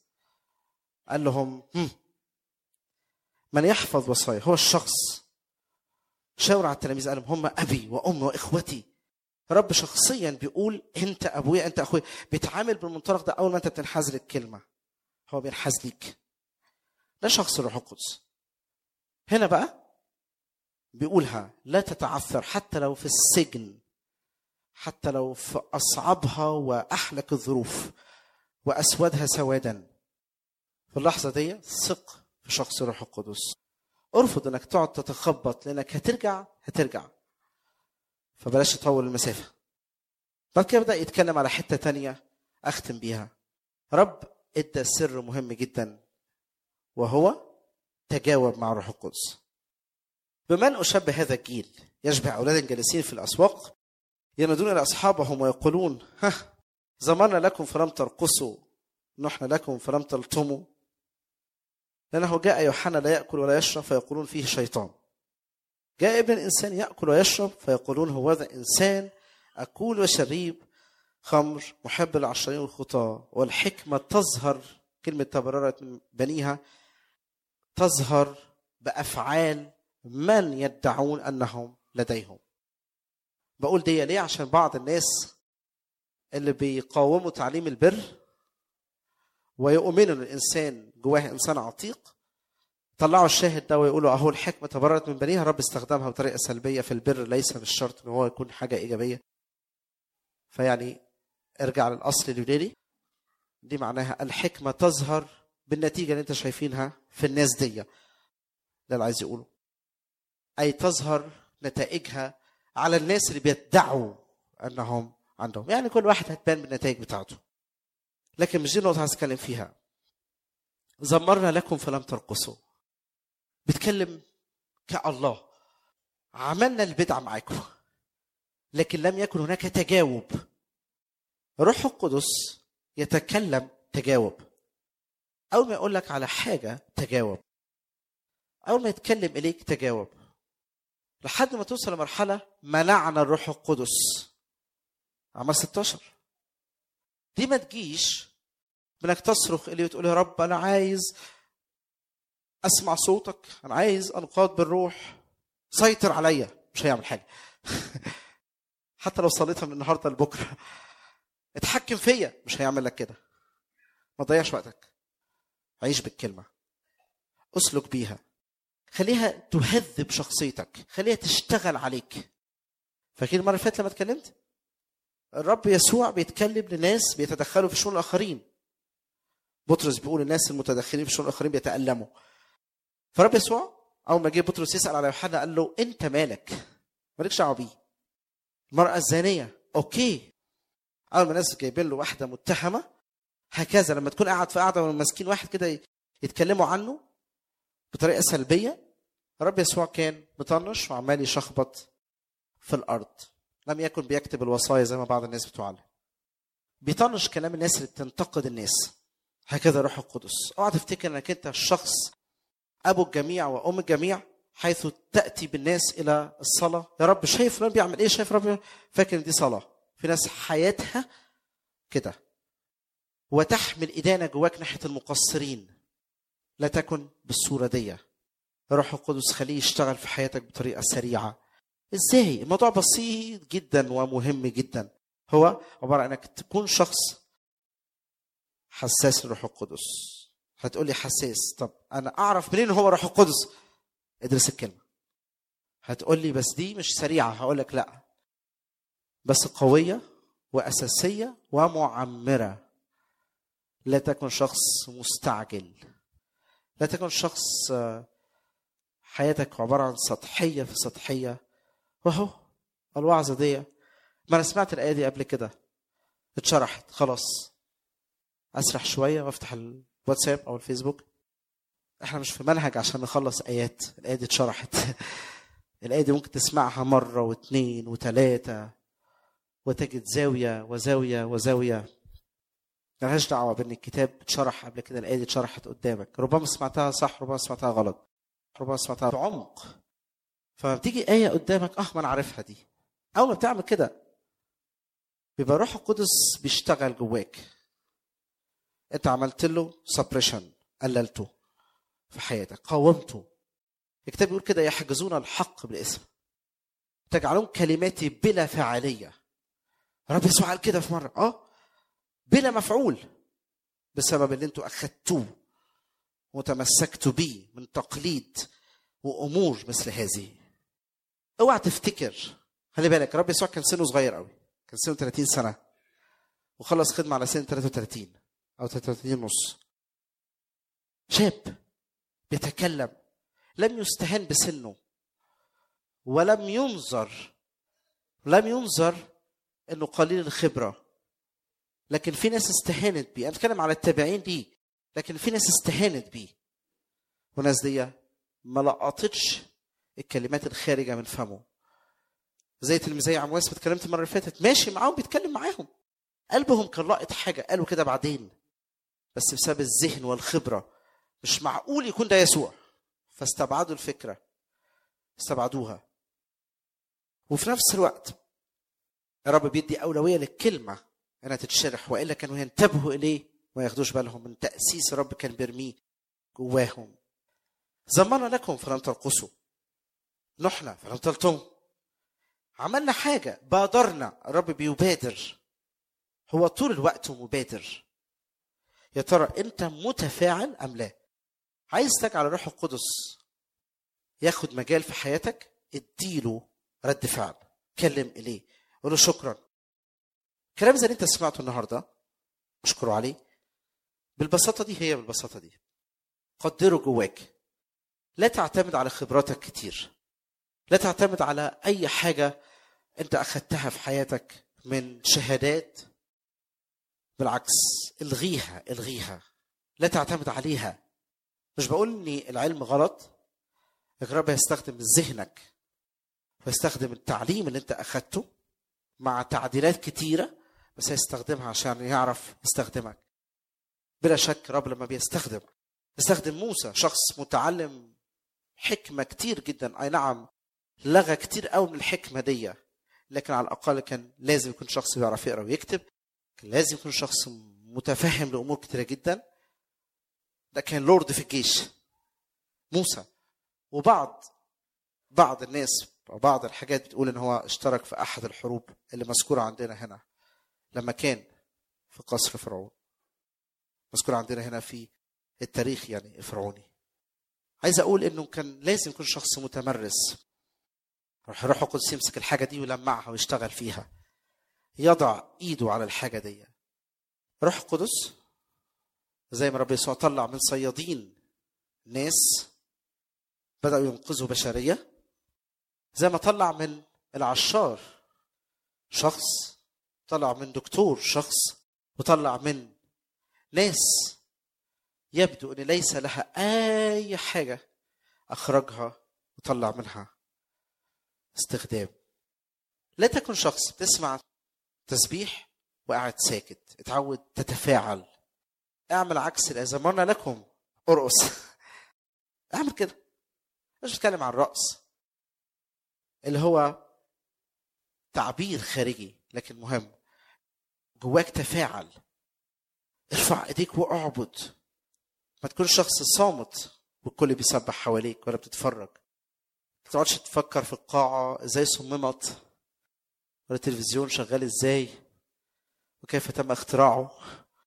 قال لهم هم. من يحفظ وصايا هو الشخص شاور على التلاميذ قال لهم هم ابي وامي واخوتي رب شخصيا بيقول انت ابويا انت اخويا بيتعامل بالمنطلق ده اول ما انت بتنحاز للكلمه هو بينحاز ليك ده شخص الروح القدس هنا بقى بيقولها لا تتعثر حتى لو في السجن حتى لو في اصعبها واحلك الظروف واسودها سوادا في اللحظه دي ثق في شخص الروح القدس ارفض انك تقعد تتخبط لانك هترجع هترجع فبلاش تطول المسافه بعد كده بدا يتكلم على حته تانية اختم بيها رب ادى سر مهم جدا وهو تجاوب مع الروح القدس بمن اشبه هذا الجيل يشبه اولاد جالسين في الاسواق ينادون الى اصحابهم ويقولون ها زمرنا لكم فلم ترقصوا نحن لكم فلم تلطموا لانه جاء يوحنا لا ياكل ولا يشرب فيقولون فيه شيطان جاء ابن الانسان ياكل ويشرب فيقولون هو ذا انسان اكول وشريب خمر محب العشرين والخطاه والحكمه تظهر كلمه تبررت من بنيها تظهر بافعال من يدعون انهم لديهم بقول دي ليه عشان بعض الناس اللي بيقاوموا تعليم البر ويؤمنوا ان الانسان جواه انسان عتيق طلعوا الشاهد ده ويقولوا اهو الحكمه تبررت من بنيها الرب استخدمها بطريقه سلبيه في البر ليس بالشرط ان هو يكون حاجه ايجابيه فيعني ارجع للاصل اليوناني دي معناها الحكمه تظهر بالنتيجه اللي انت شايفينها في الناس دي ده اللي عايز يقوله اي تظهر نتائجها على الناس اللي بيدعوا انهم عندهم يعني كل واحد هتبان بالنتائج بتاعته لكن مش دي النقطه عايز اتكلم فيها زمرنا لكم فلم ترقصوا بيتكلم كالله عملنا البدعه معاكم لكن لم يكن هناك تجاوب روح القدس يتكلم تجاوب اول ما يقول لك على حاجه تجاوب اول ما يتكلم اليك تجاوب لحد ما توصل لمرحله منعنا الروح القدس عمل 16 دي ما تجيش انك تصرخ اليه وتقول يا رب انا عايز اسمع صوتك انا عايز انقاد بالروح سيطر عليا مش هيعمل حاجه حتى لو صليتها من النهارده لبكره اتحكم فيا مش هيعمل لك كده ما تضيعش وقتك عيش بالكلمه اسلك بيها خليها تهذب شخصيتك خليها تشتغل عليك فاكرين المره اللي فاتت لما اتكلمت الرب يسوع بيتكلم لناس بيتدخلوا في شؤون الاخرين بطرس بيقول الناس المتدخلين في شؤون الاخرين بيتالموا فرب يسوع اول ما جه بطرس يسال على يوحنا قال له انت مالك مالكش دعوه بيه المراه الزانيه اوكي اول ما الناس جايبين له واحده متهمه هكذا لما تكون قاعد في قاعده وماسكين واحد كده يتكلموا عنه بطريقه سلبيه الرب يسوع كان مطنش وعمال يشخبط في الارض لم يكن بيكتب الوصايا زي ما بعض الناس بتعلم بيطنش كلام الناس اللي بتنتقد الناس هكذا روح القدس اوعى تفتكر انك انت الشخص ابو الجميع وام الجميع حيث تاتي بالناس الى الصلاه يا رب شايف فلان بيعمل ايه شايف رب فاكر ان دي صلاه في ناس حياتها كده وتحمل إدانة جواك ناحية المقصرين لا تكن بالصورة دي روح القدس خليه يشتغل في حياتك بطريقة سريعة ازاي الموضوع بسيط جدا ومهم جدا هو عبارة عن انك تكون شخص حساس لروح القدس هتقولي حساس طب انا اعرف منين هو روح القدس ادرس الكلمة هتقولي بس دي مش سريعة هقولك لا بس قوية وأساسية ومعمرة لا تكن شخص مستعجل لا تكن شخص حياتك عبارة عن سطحية في سطحية وهو الوعظة دي ما أنا سمعت الآية دي قبل كده اتشرحت خلاص أسرح شوية وأفتح الواتساب أو الفيسبوك احنا مش في منهج عشان نخلص آيات الآية دي اتشرحت الآية دي ممكن تسمعها مرة واثنين وثلاثة وتجد زاوية وزاوية وزاوية ملهاش دعوة بأن الكتاب اتشرح قبل كده الآية دي اتشرحت قدامك ربما سمعتها صح ربما سمعتها غلط ربما سمعتها بعمق فلما بتيجي آية قدامك اه ما أنا عارفها دي أول ما بتعمل كده بيبقى روح القدس بيشتغل جواك أنت عملت له سبريشن قللته في حياتك قاومته الكتاب بيقول كده يحجزون الحق بالاسم تجعلون كلماتي بلا فاعليه رب يسوع قال كده في مره اه بلا مفعول بسبب اللي انتوا اخدتوه وتمسكتوا بيه من تقليد وامور مثل هذه اوعى تفتكر خلي بالك رب يسوع كان سنه صغير قوي كان سنه 30 سنه وخلص خدمه على سن 33 او 33 ونص شاب بيتكلم لم يستهان بسنه ولم ينظر لم ينظر انه قليل الخبره لكن في ناس استهانت بيه انا بتكلم على التابعين ليه لكن في ناس استهانت بيه والناس دي ما لقطتش الكلمات الخارجه من فمه زي تلميذي عمواس اتكلمت المره اللي فاتت ماشي معاهم بيتكلم معاهم قلبهم كان لاقط حاجه قالوا كده بعدين بس بسبب الذهن والخبره مش معقول يكون ده يسوع فاستبعدوا الفكره استبعدوها وفي نفس الوقت الرب بيدي اولويه للكلمه انها تتشرح والا كانوا ينتبهوا اليه وما ياخدوش بالهم من تاسيس الرب كان بيرميه جواهم زمنا لكم فلم ترقصوا نحنا فلم تلتموا عملنا حاجه بادرنا الرب بيبادر هو طول الوقت مبادر يا ترى انت متفاعل ام لا عايز تجعل الروح القدس ياخد مجال في حياتك اديله رد فعل كلم اليه قول له شكرا كلام زي اللي انت سمعته النهارده اشكره عليه بالبساطه دي هي بالبساطه دي قدره جواك لا تعتمد على خبراتك كتير لا تعتمد على اي حاجه انت اخذتها في حياتك من شهادات بالعكس الغيها الغيها لا تعتمد عليها مش بقول ان العلم غلط لكن رب يستخدم ذهنك ويستخدم التعليم اللي انت اخذته مع تعديلات كتيره بس هيستخدمها عشان يعرف يستخدمك بلا شك رب لما بيستخدم استخدم موسى شخص متعلم حكمه كتير جدا اي نعم لغى كتير قوي من الحكمه دي لكن على الاقل كان لازم يكون شخص بيعرف يقرا ويكتب كان لازم يكون شخص متفهم لامور كتيره جدا ده كان لورد في الجيش موسى وبعض بعض الناس او بعض الحاجات بتقول ان هو اشترك في احد الحروب اللي مذكوره عندنا هنا لما كان في قصر فرعون مذكوره عندنا هنا في التاريخ يعني الفرعوني عايز اقول انه كان لازم يكون شخص متمرس روح الروح القدس يمسك الحاجه دي ويلمعها ويشتغل فيها يضع ايده على الحاجه دي روح القدس زي ما رب يسوع طلع من صيادين ناس بدأوا ينقذوا بشرية زي ما طلع من العشار شخص طلع من دكتور شخص وطلع من ناس يبدو ان ليس لها اي حاجه اخرجها وطلع منها استخدام لا تكن شخص بتسمع تسبيح وقاعد ساكت اتعود تتفاعل اعمل عكس اذا مرنا لكم ارقص اعمل كده مش بتكلم عن الرقص اللي هو تعبير خارجي لكن مهم جواك تفاعل ارفع ايديك واعبد ما تكونش شخص صامت والكل بيسبح حواليك ولا بتتفرج ما تقعدش تفكر في القاعة ازاي صممت ولا التلفزيون شغال ازاي وكيف تم اختراعه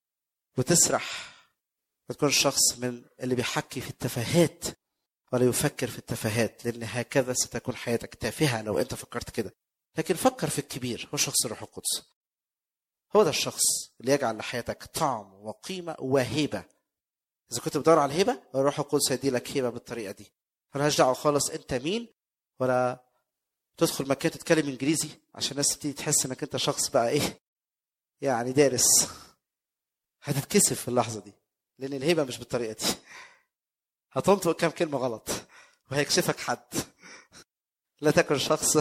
وتسرح ما تكونش شخص من اللي بيحكي في التفاهات ولا يفكر في التفاهات لان هكذا ستكون حياتك تافهه لو انت فكرت كده لكن فكر في الكبير هو شخص الروح القدس هو ده الشخص اللي يجعل لحياتك طعم وقيمه وهيبه اذا كنت بتدور على الهبه الروح القدس هيدي لك هبه بالطريقه دي ملهاش دعوه خالص انت مين ولا تدخل مكان تتكلم انجليزي عشان الناس تبتدي تحس انك انت شخص بقى ايه يعني دارس هتتكسف في اللحظه دي لان الهبه مش بالطريقه دي هتنطق كام كلمه غلط وهيكشفك حد لا تكن شخص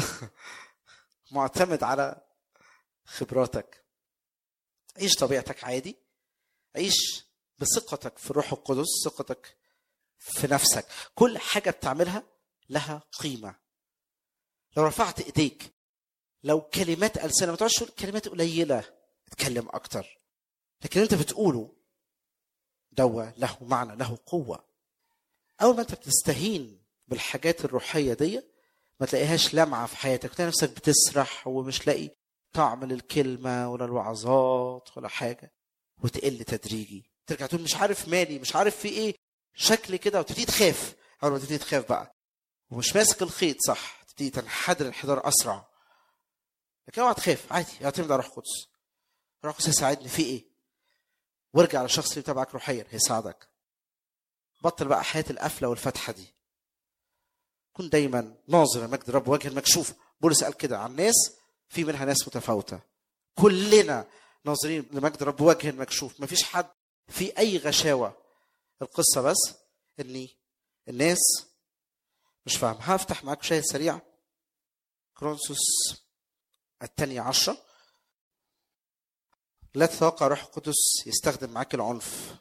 معتمد على خبراتك عيش طبيعتك عادي عيش بثقتك في الروح القدس ثقتك في نفسك كل حاجه بتعملها لها قيمه لو رفعت ايديك لو كلمات ألسنة ما تقعدش تقول كلمات قليلة اتكلم أكتر لكن أنت بتقوله دوا له معنى له قوة أول ما أنت بتستهين بالحاجات الروحية دي ما تلاقيهاش لامعة في حياتك تلاقي نفسك بتسرح ومش لاقي طعم للكلمة ولا الوعظات ولا حاجة وتقل تدريجي ترجع تقول مش عارف مالي مش عارف في ايه شكل كده وتبتدي تخاف اول ما تبتدي تخاف بقى ومش ماسك الخيط صح تبتدي تنحدر انحدار اسرع لكن اوعى تخاف عادي اعتمد على روح القدس روح القدس هيساعدني في ايه وارجع للشخص اللي بيتابعك روحيا هيساعدك بطل بقى حياه القفله والفتحه دي كن دايما ناظر مجد الرب وجه المكشوف بولس قال كده عن ناس في منها ناس متفاوته كلنا ناظرين لمجد الرب وجه المكشوف مفيش حد في اي غشاوه القصه بس اني الناس مش فاهم هفتح معاك شاهد سريع كرونسوس الثانية عشرة لا تتوقع روح القدس يستخدم معاك العنف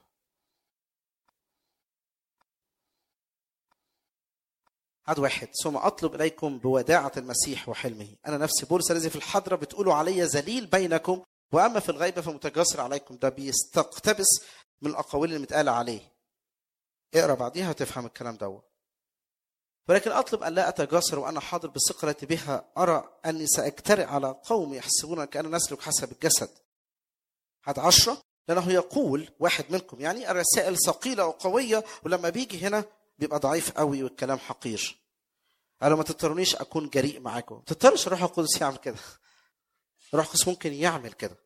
عد واحد ثم أطلب إليكم بوداعة المسيح وحلمه أنا نفسي بولس الذي في الحضرة بتقولوا علي ذليل بينكم وأما في الغيبة فمتجسر عليكم ده بيستقتبس من الأقاويل اللي متقالة عليه اقرا بعديها هتفهم الكلام دوت ولكن اطلب ان لا اتجاسر وانا حاضر بالثقه التي بها ارى اني ساجترئ على قوم يحسبون كاننا نسلك حسب الجسد. هذا عشرة لانه يقول واحد منكم يعني الرسائل ثقيله وقويه ولما بيجي هنا بيبقى ضعيف قوي والكلام حقير. قالوا ما تضطرونيش اكون جريء معاكم، ما تضطرش الروح القدس يعمل كده. الروح القدس ممكن يعمل كده.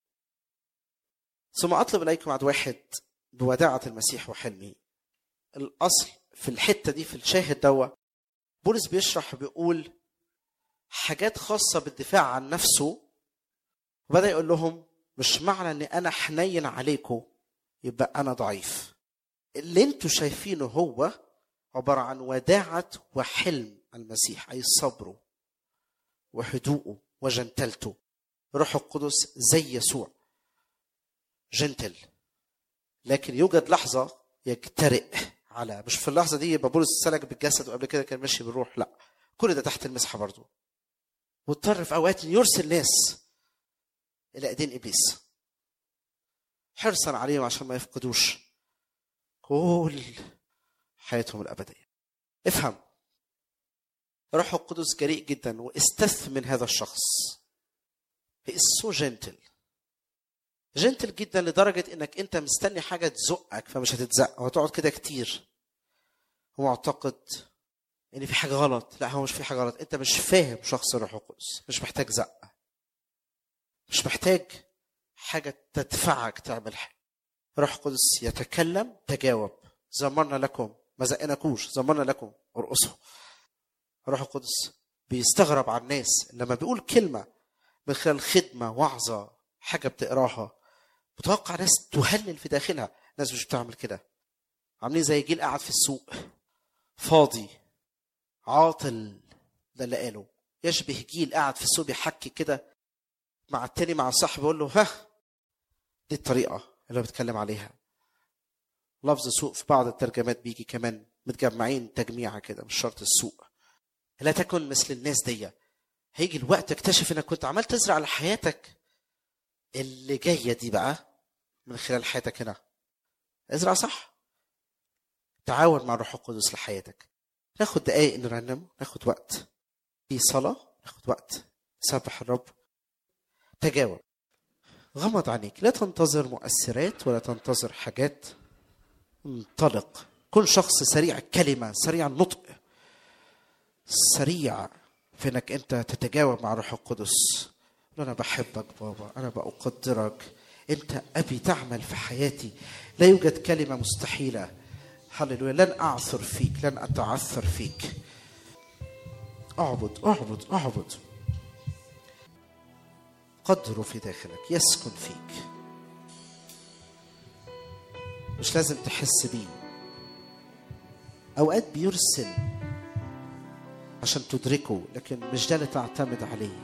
ثم اطلب اليكم عد واحد بوداعه المسيح وحلمه. الاصل في الحته دي في الشاهد دوا بولس بيشرح بيقول حاجات خاصة بالدفاع عن نفسه وبدأ يقول لهم مش معنى ان انا حنين عليكم يبقى انا ضعيف اللي انتوا شايفينه هو عبارة عن وداعة وحلم المسيح أي صبره وهدوءه وجنتلته روح القدس زي يسوع جنتل لكن يوجد لحظة يجترئ على مش في اللحظة دي يبقى بولس سلك بالجسد وقبل كده كان ماشي بالروح لا كل ده تحت المسحة برضه واضطر في أوقات يرسل ناس إلى إيدين إبليس حرصا عليهم عشان ما يفقدوش كل حياتهم الأبدية افهم روح القدس جريء جدا واستثمن هذا الشخص He is so gentle جنتل جدا لدرجة انك انت مستني حاجة تزقك فمش هتتزق وهتقعد كده كتير هو معتقد ان في حاجة غلط لا هو مش في حاجة غلط انت مش فاهم شخص الروح القدس مش محتاج زقة مش محتاج حاجة تدفعك تعمل حاجة روح القدس يتكلم تجاوب زمرنا لكم ما زقناكوش زمرنا لكم ارقصوا روح القدس بيستغرب على الناس لما بيقول كلمة من خلال خدمة وعظة حاجة بتقراها متوقع ناس تهلل في داخلها ناس مش بتعمل كده عاملين زي جيل قاعد في السوق فاضي عاطل ده اللي قاله يشبه جيل قاعد في السوق بيحكي كده مع التاني مع صاحبه يقول له ها دي الطريقة اللي هو بيتكلم عليها لفظ سوق في بعض الترجمات بيجي كمان متجمعين تجميعة كده مش شرط السوق لا تكن مثل الناس دي هيجي الوقت تكتشف انك كنت عمال تزرع لحياتك اللي جايه دي بقى من خلال حياتك هنا ازرع صح تعاون مع الروح القدس لحياتك ناخد دقايق نرنم ناخد وقت في صلاة ناخد وقت نسبح الرب تجاوب غمض عينيك لا تنتظر مؤثرات ولا تنتظر حاجات انطلق كن شخص سريع الكلمة سريع النطق سريع في انك انت تتجاوب مع روح القدس انا بحبك بابا انا بقدرك انت ابي تعمل في حياتي لا يوجد كلمه مستحيله هللويا لن اعثر فيك لن اتعثر فيك اعبد اعبد اعبد قدره في داخلك يسكن فيك مش لازم تحس بيه اوقات بيرسل عشان تدركه لكن مش ده اللي تعتمد عليه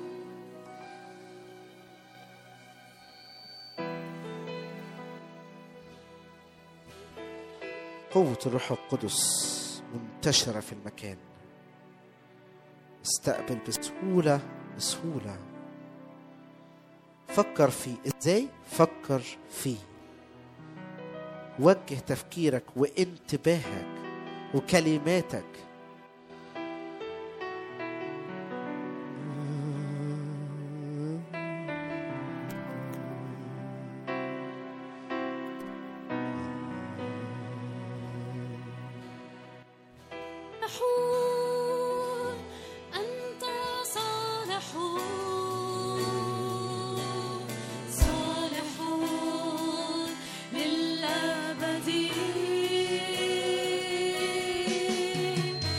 قوة الروح القدس منتشرة في المكان استقبل بسهولة بسهولة فكر فيه ازاي فكر فيه وجه تفكيرك وانتباهك وكلماتك صالحون أنت صالحون صالحون للأبد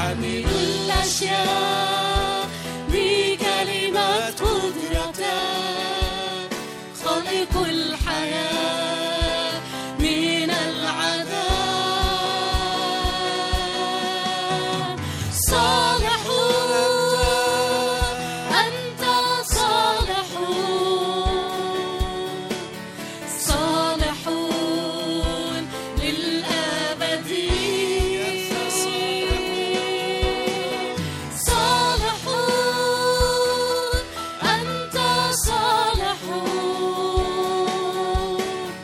حامل الأشياء بكلمة قدرته خالق الحياة من العذاب صالحون أنت صالحون صالحون للأبد صالحون أنت صالحون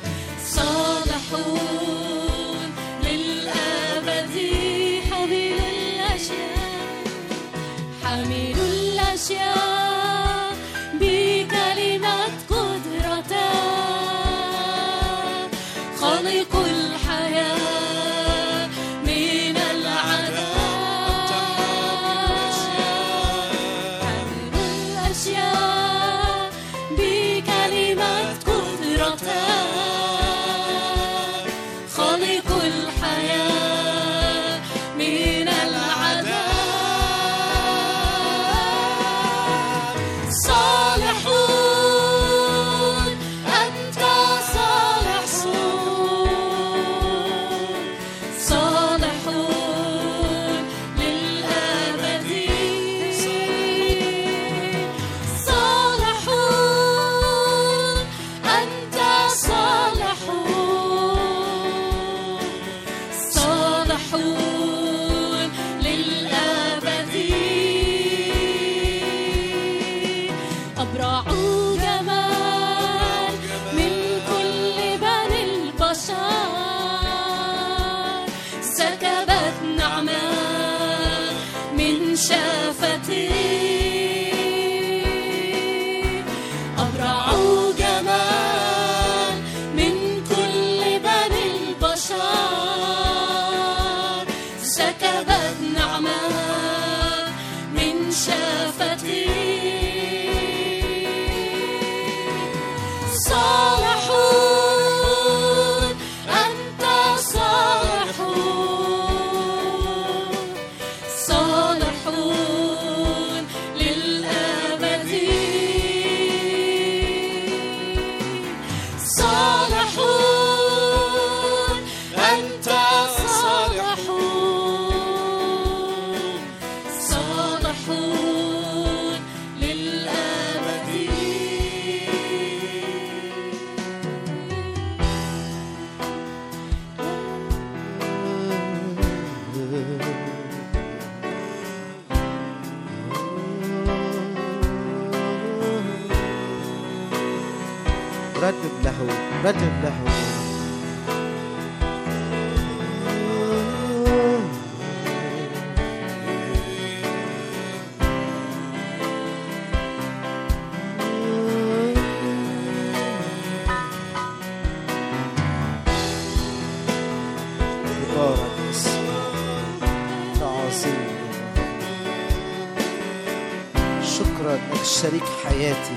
صالحون للأبد حامل الأشياء حامل الأشياء بكلمة قدرته خالق الحياة من العذاب حامل الأشياء بكلمة قدرته خالق الحياة من العذاب صالحون أنت صالحون صالحون للأبد صالحون أنت صالحون صالحون للأبد أبرع جمال من كل بني البشر سكبت نعمة من شفتي أبرع جمال من كل بني البشر سكبت نعمة من شفتي صالحون أنت صالحون صالحون للأبد صالحون أنت صالحون صالحون للأبد ردم له ردم له مبارك اسمك عظيم شكرا انك شريك حياتي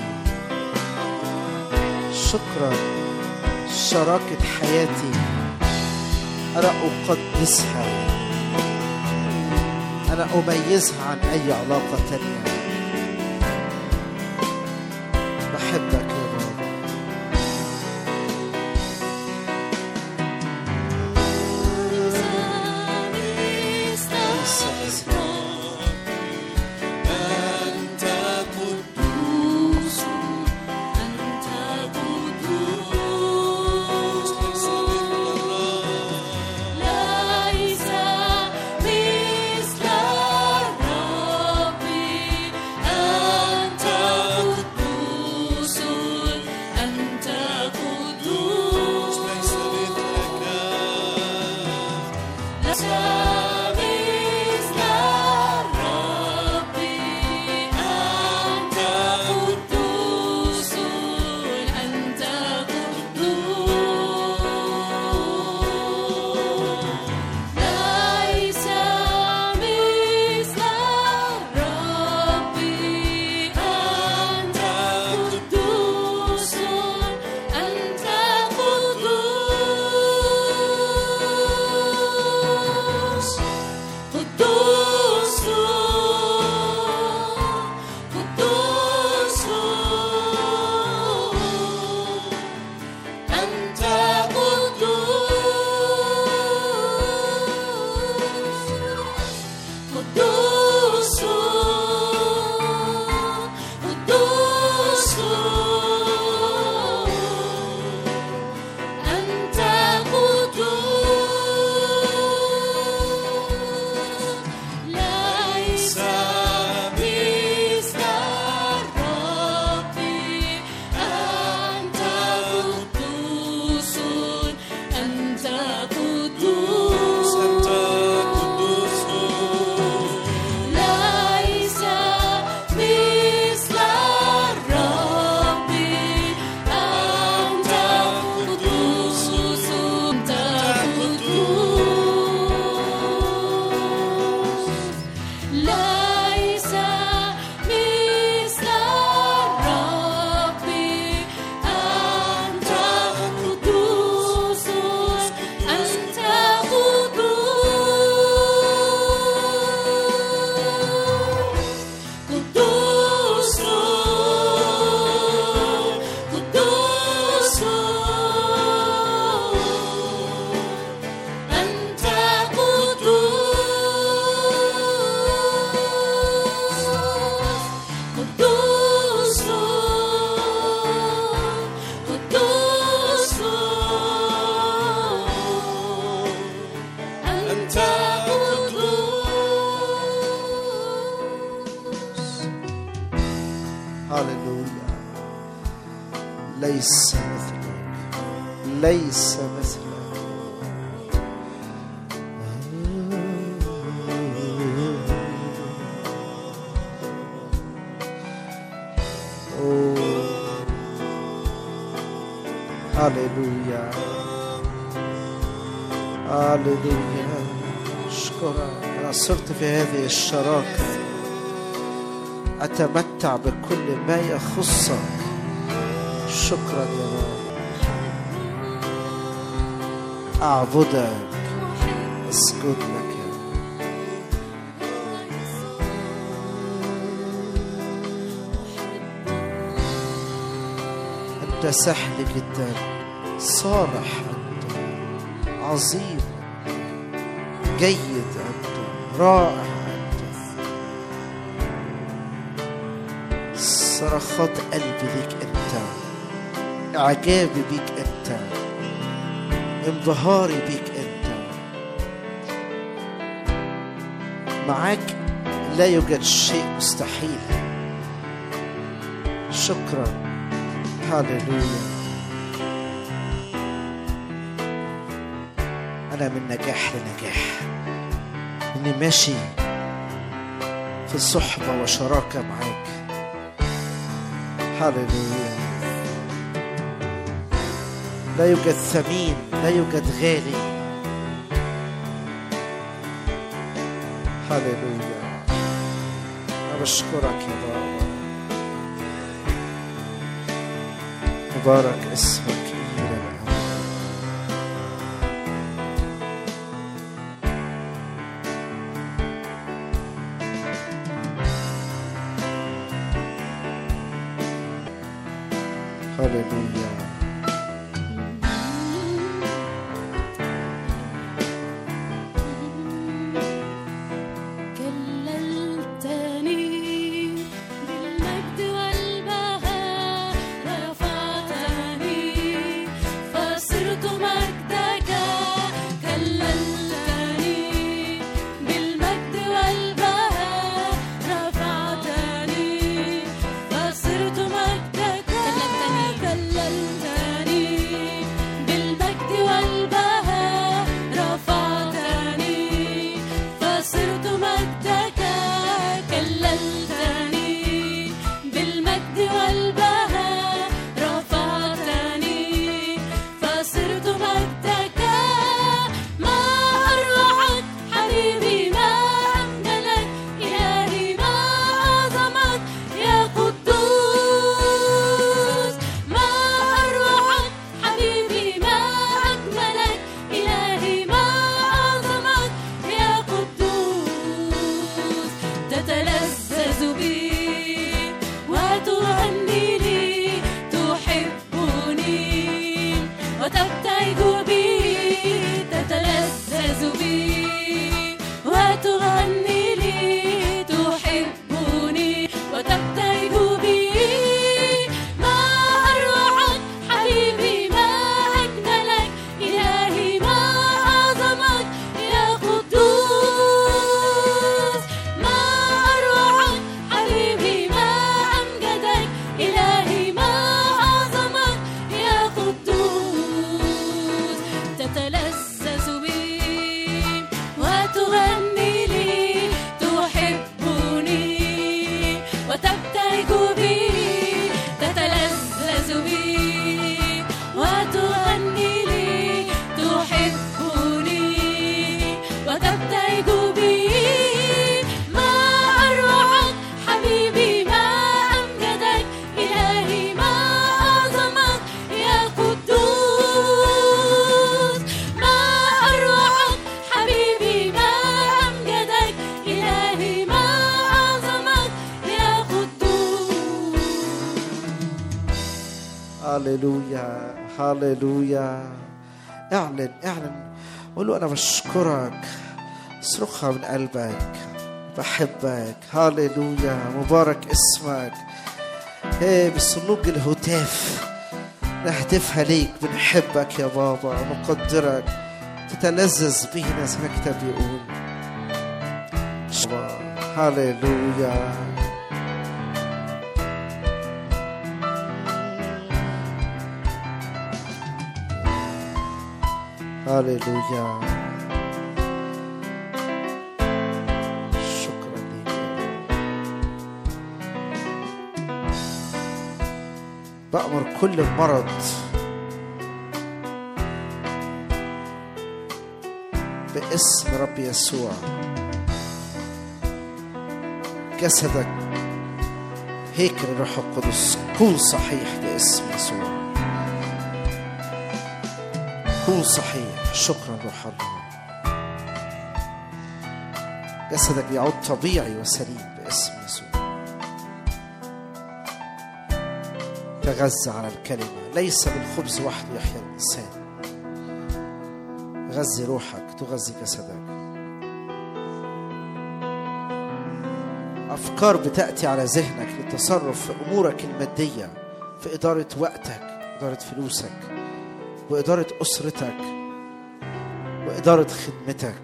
شكرا شراكة حياتي أنا أقدسها أنا أميزها عن أي علاقة تانية بحبك يا بابا أنت قدوس أنت قدوس ليس مثل الرب أنت قدوس قدوس قدوس أنت قدوس ليس مثل الرب أنت قدوس أنت قدوس أنت قدوس ليس مثل الرب أنت قدوس أنت قدوس ليس مثل الرب أنت قدوس أنت قدوس قدوس قدوس أنت قدوس قدوس قدوس أنت قدوس هللويا ليس مثلك ليس مثلك أوه. هللويا هللويا اشكرك انا صرت في هذه الشراكه أتمتع بكل ما يخصك شكرا يا رب أعبدك أسجد لك يا رب أنت سهل جدا صالح أنت عظيم جيد أنت رائع أنت صرخات قلبي ليك انت اعجابي بيك انت انبهاري بيك انت معاك لا يوجد شيء مستحيل شكرا هاليلويا انا من نجاح لنجاح اني ماشي في صحبه وشراكه معاك هللويا لا يوجد ثمين لا يوجد غالي هللويا أنا بشكرك يا بابا مبارك اسمك إلى الأبد هللويا كللتني بالمجد والبهاء رفعتني فصرت مجدك كللتني بالمجد والبهاء رفعتني فصرت مجدك كللتني هاليلويا هاليلويا اعلن اعلن قول له انا بشكرك اصرخها من قلبك بحبك هاليلويا مبارك اسمك ايه بالصندوق الهتاف نهتفها ليك بنحبك يا بابا نقدرك تتلذذ بينا زي ما الكتاب بيقول شبا. هاليلويا هاليلويا شكرا لك بأمر كل مرض باسم رب يسوع جسدك هيكل الروح القدس كن صحيح باسم يسوع كن صحيح شكرا روح الله جسدك يعود طبيعي وسليم باسم يسوع تغذى على الكلمة ليس بالخبز وحده يحيا الإنسان غذي روحك تغذي جسدك أفكار بتأتي على ذهنك للتصرف في أمورك المادية في إدارة وقتك إدارة فلوسك وإدارة أسرتك وإدارة خدمتك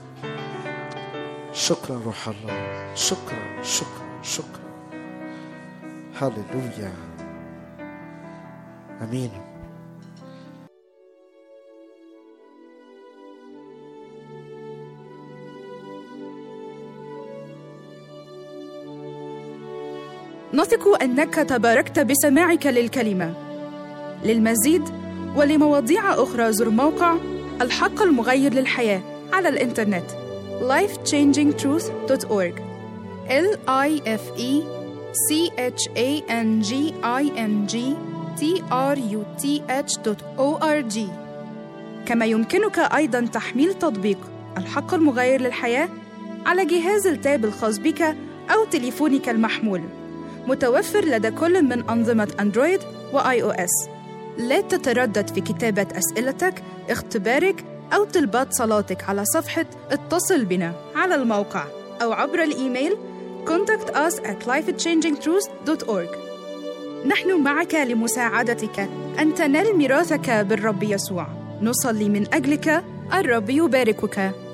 شكرا روح الله شكرا شكرا شكرا هللويا امين نثق انك تباركت بسماعك للكلمه للمزيد ولمواضيع اخرى زر موقع الحق المغير للحياه على الانترنت lifechangingtruth.org l i f e c h a n g i n g t r u t h.org كما يمكنك ايضا تحميل تطبيق الحق المغير للحياه على جهاز التاب الخاص بك او تليفونك المحمول متوفر لدى كل من أنظمة أندرويد وآي أو إس. لا تتردد في كتابة أسئلتك، اختبارك أو طلبات صلاتك على صفحة اتصل بنا على الموقع أو عبر الإيميل contact us at lifechangingtruth.org نحن معك لمساعدتك أن تنال ميراثك بالرب يسوع نصلي من أجلك الرب يباركك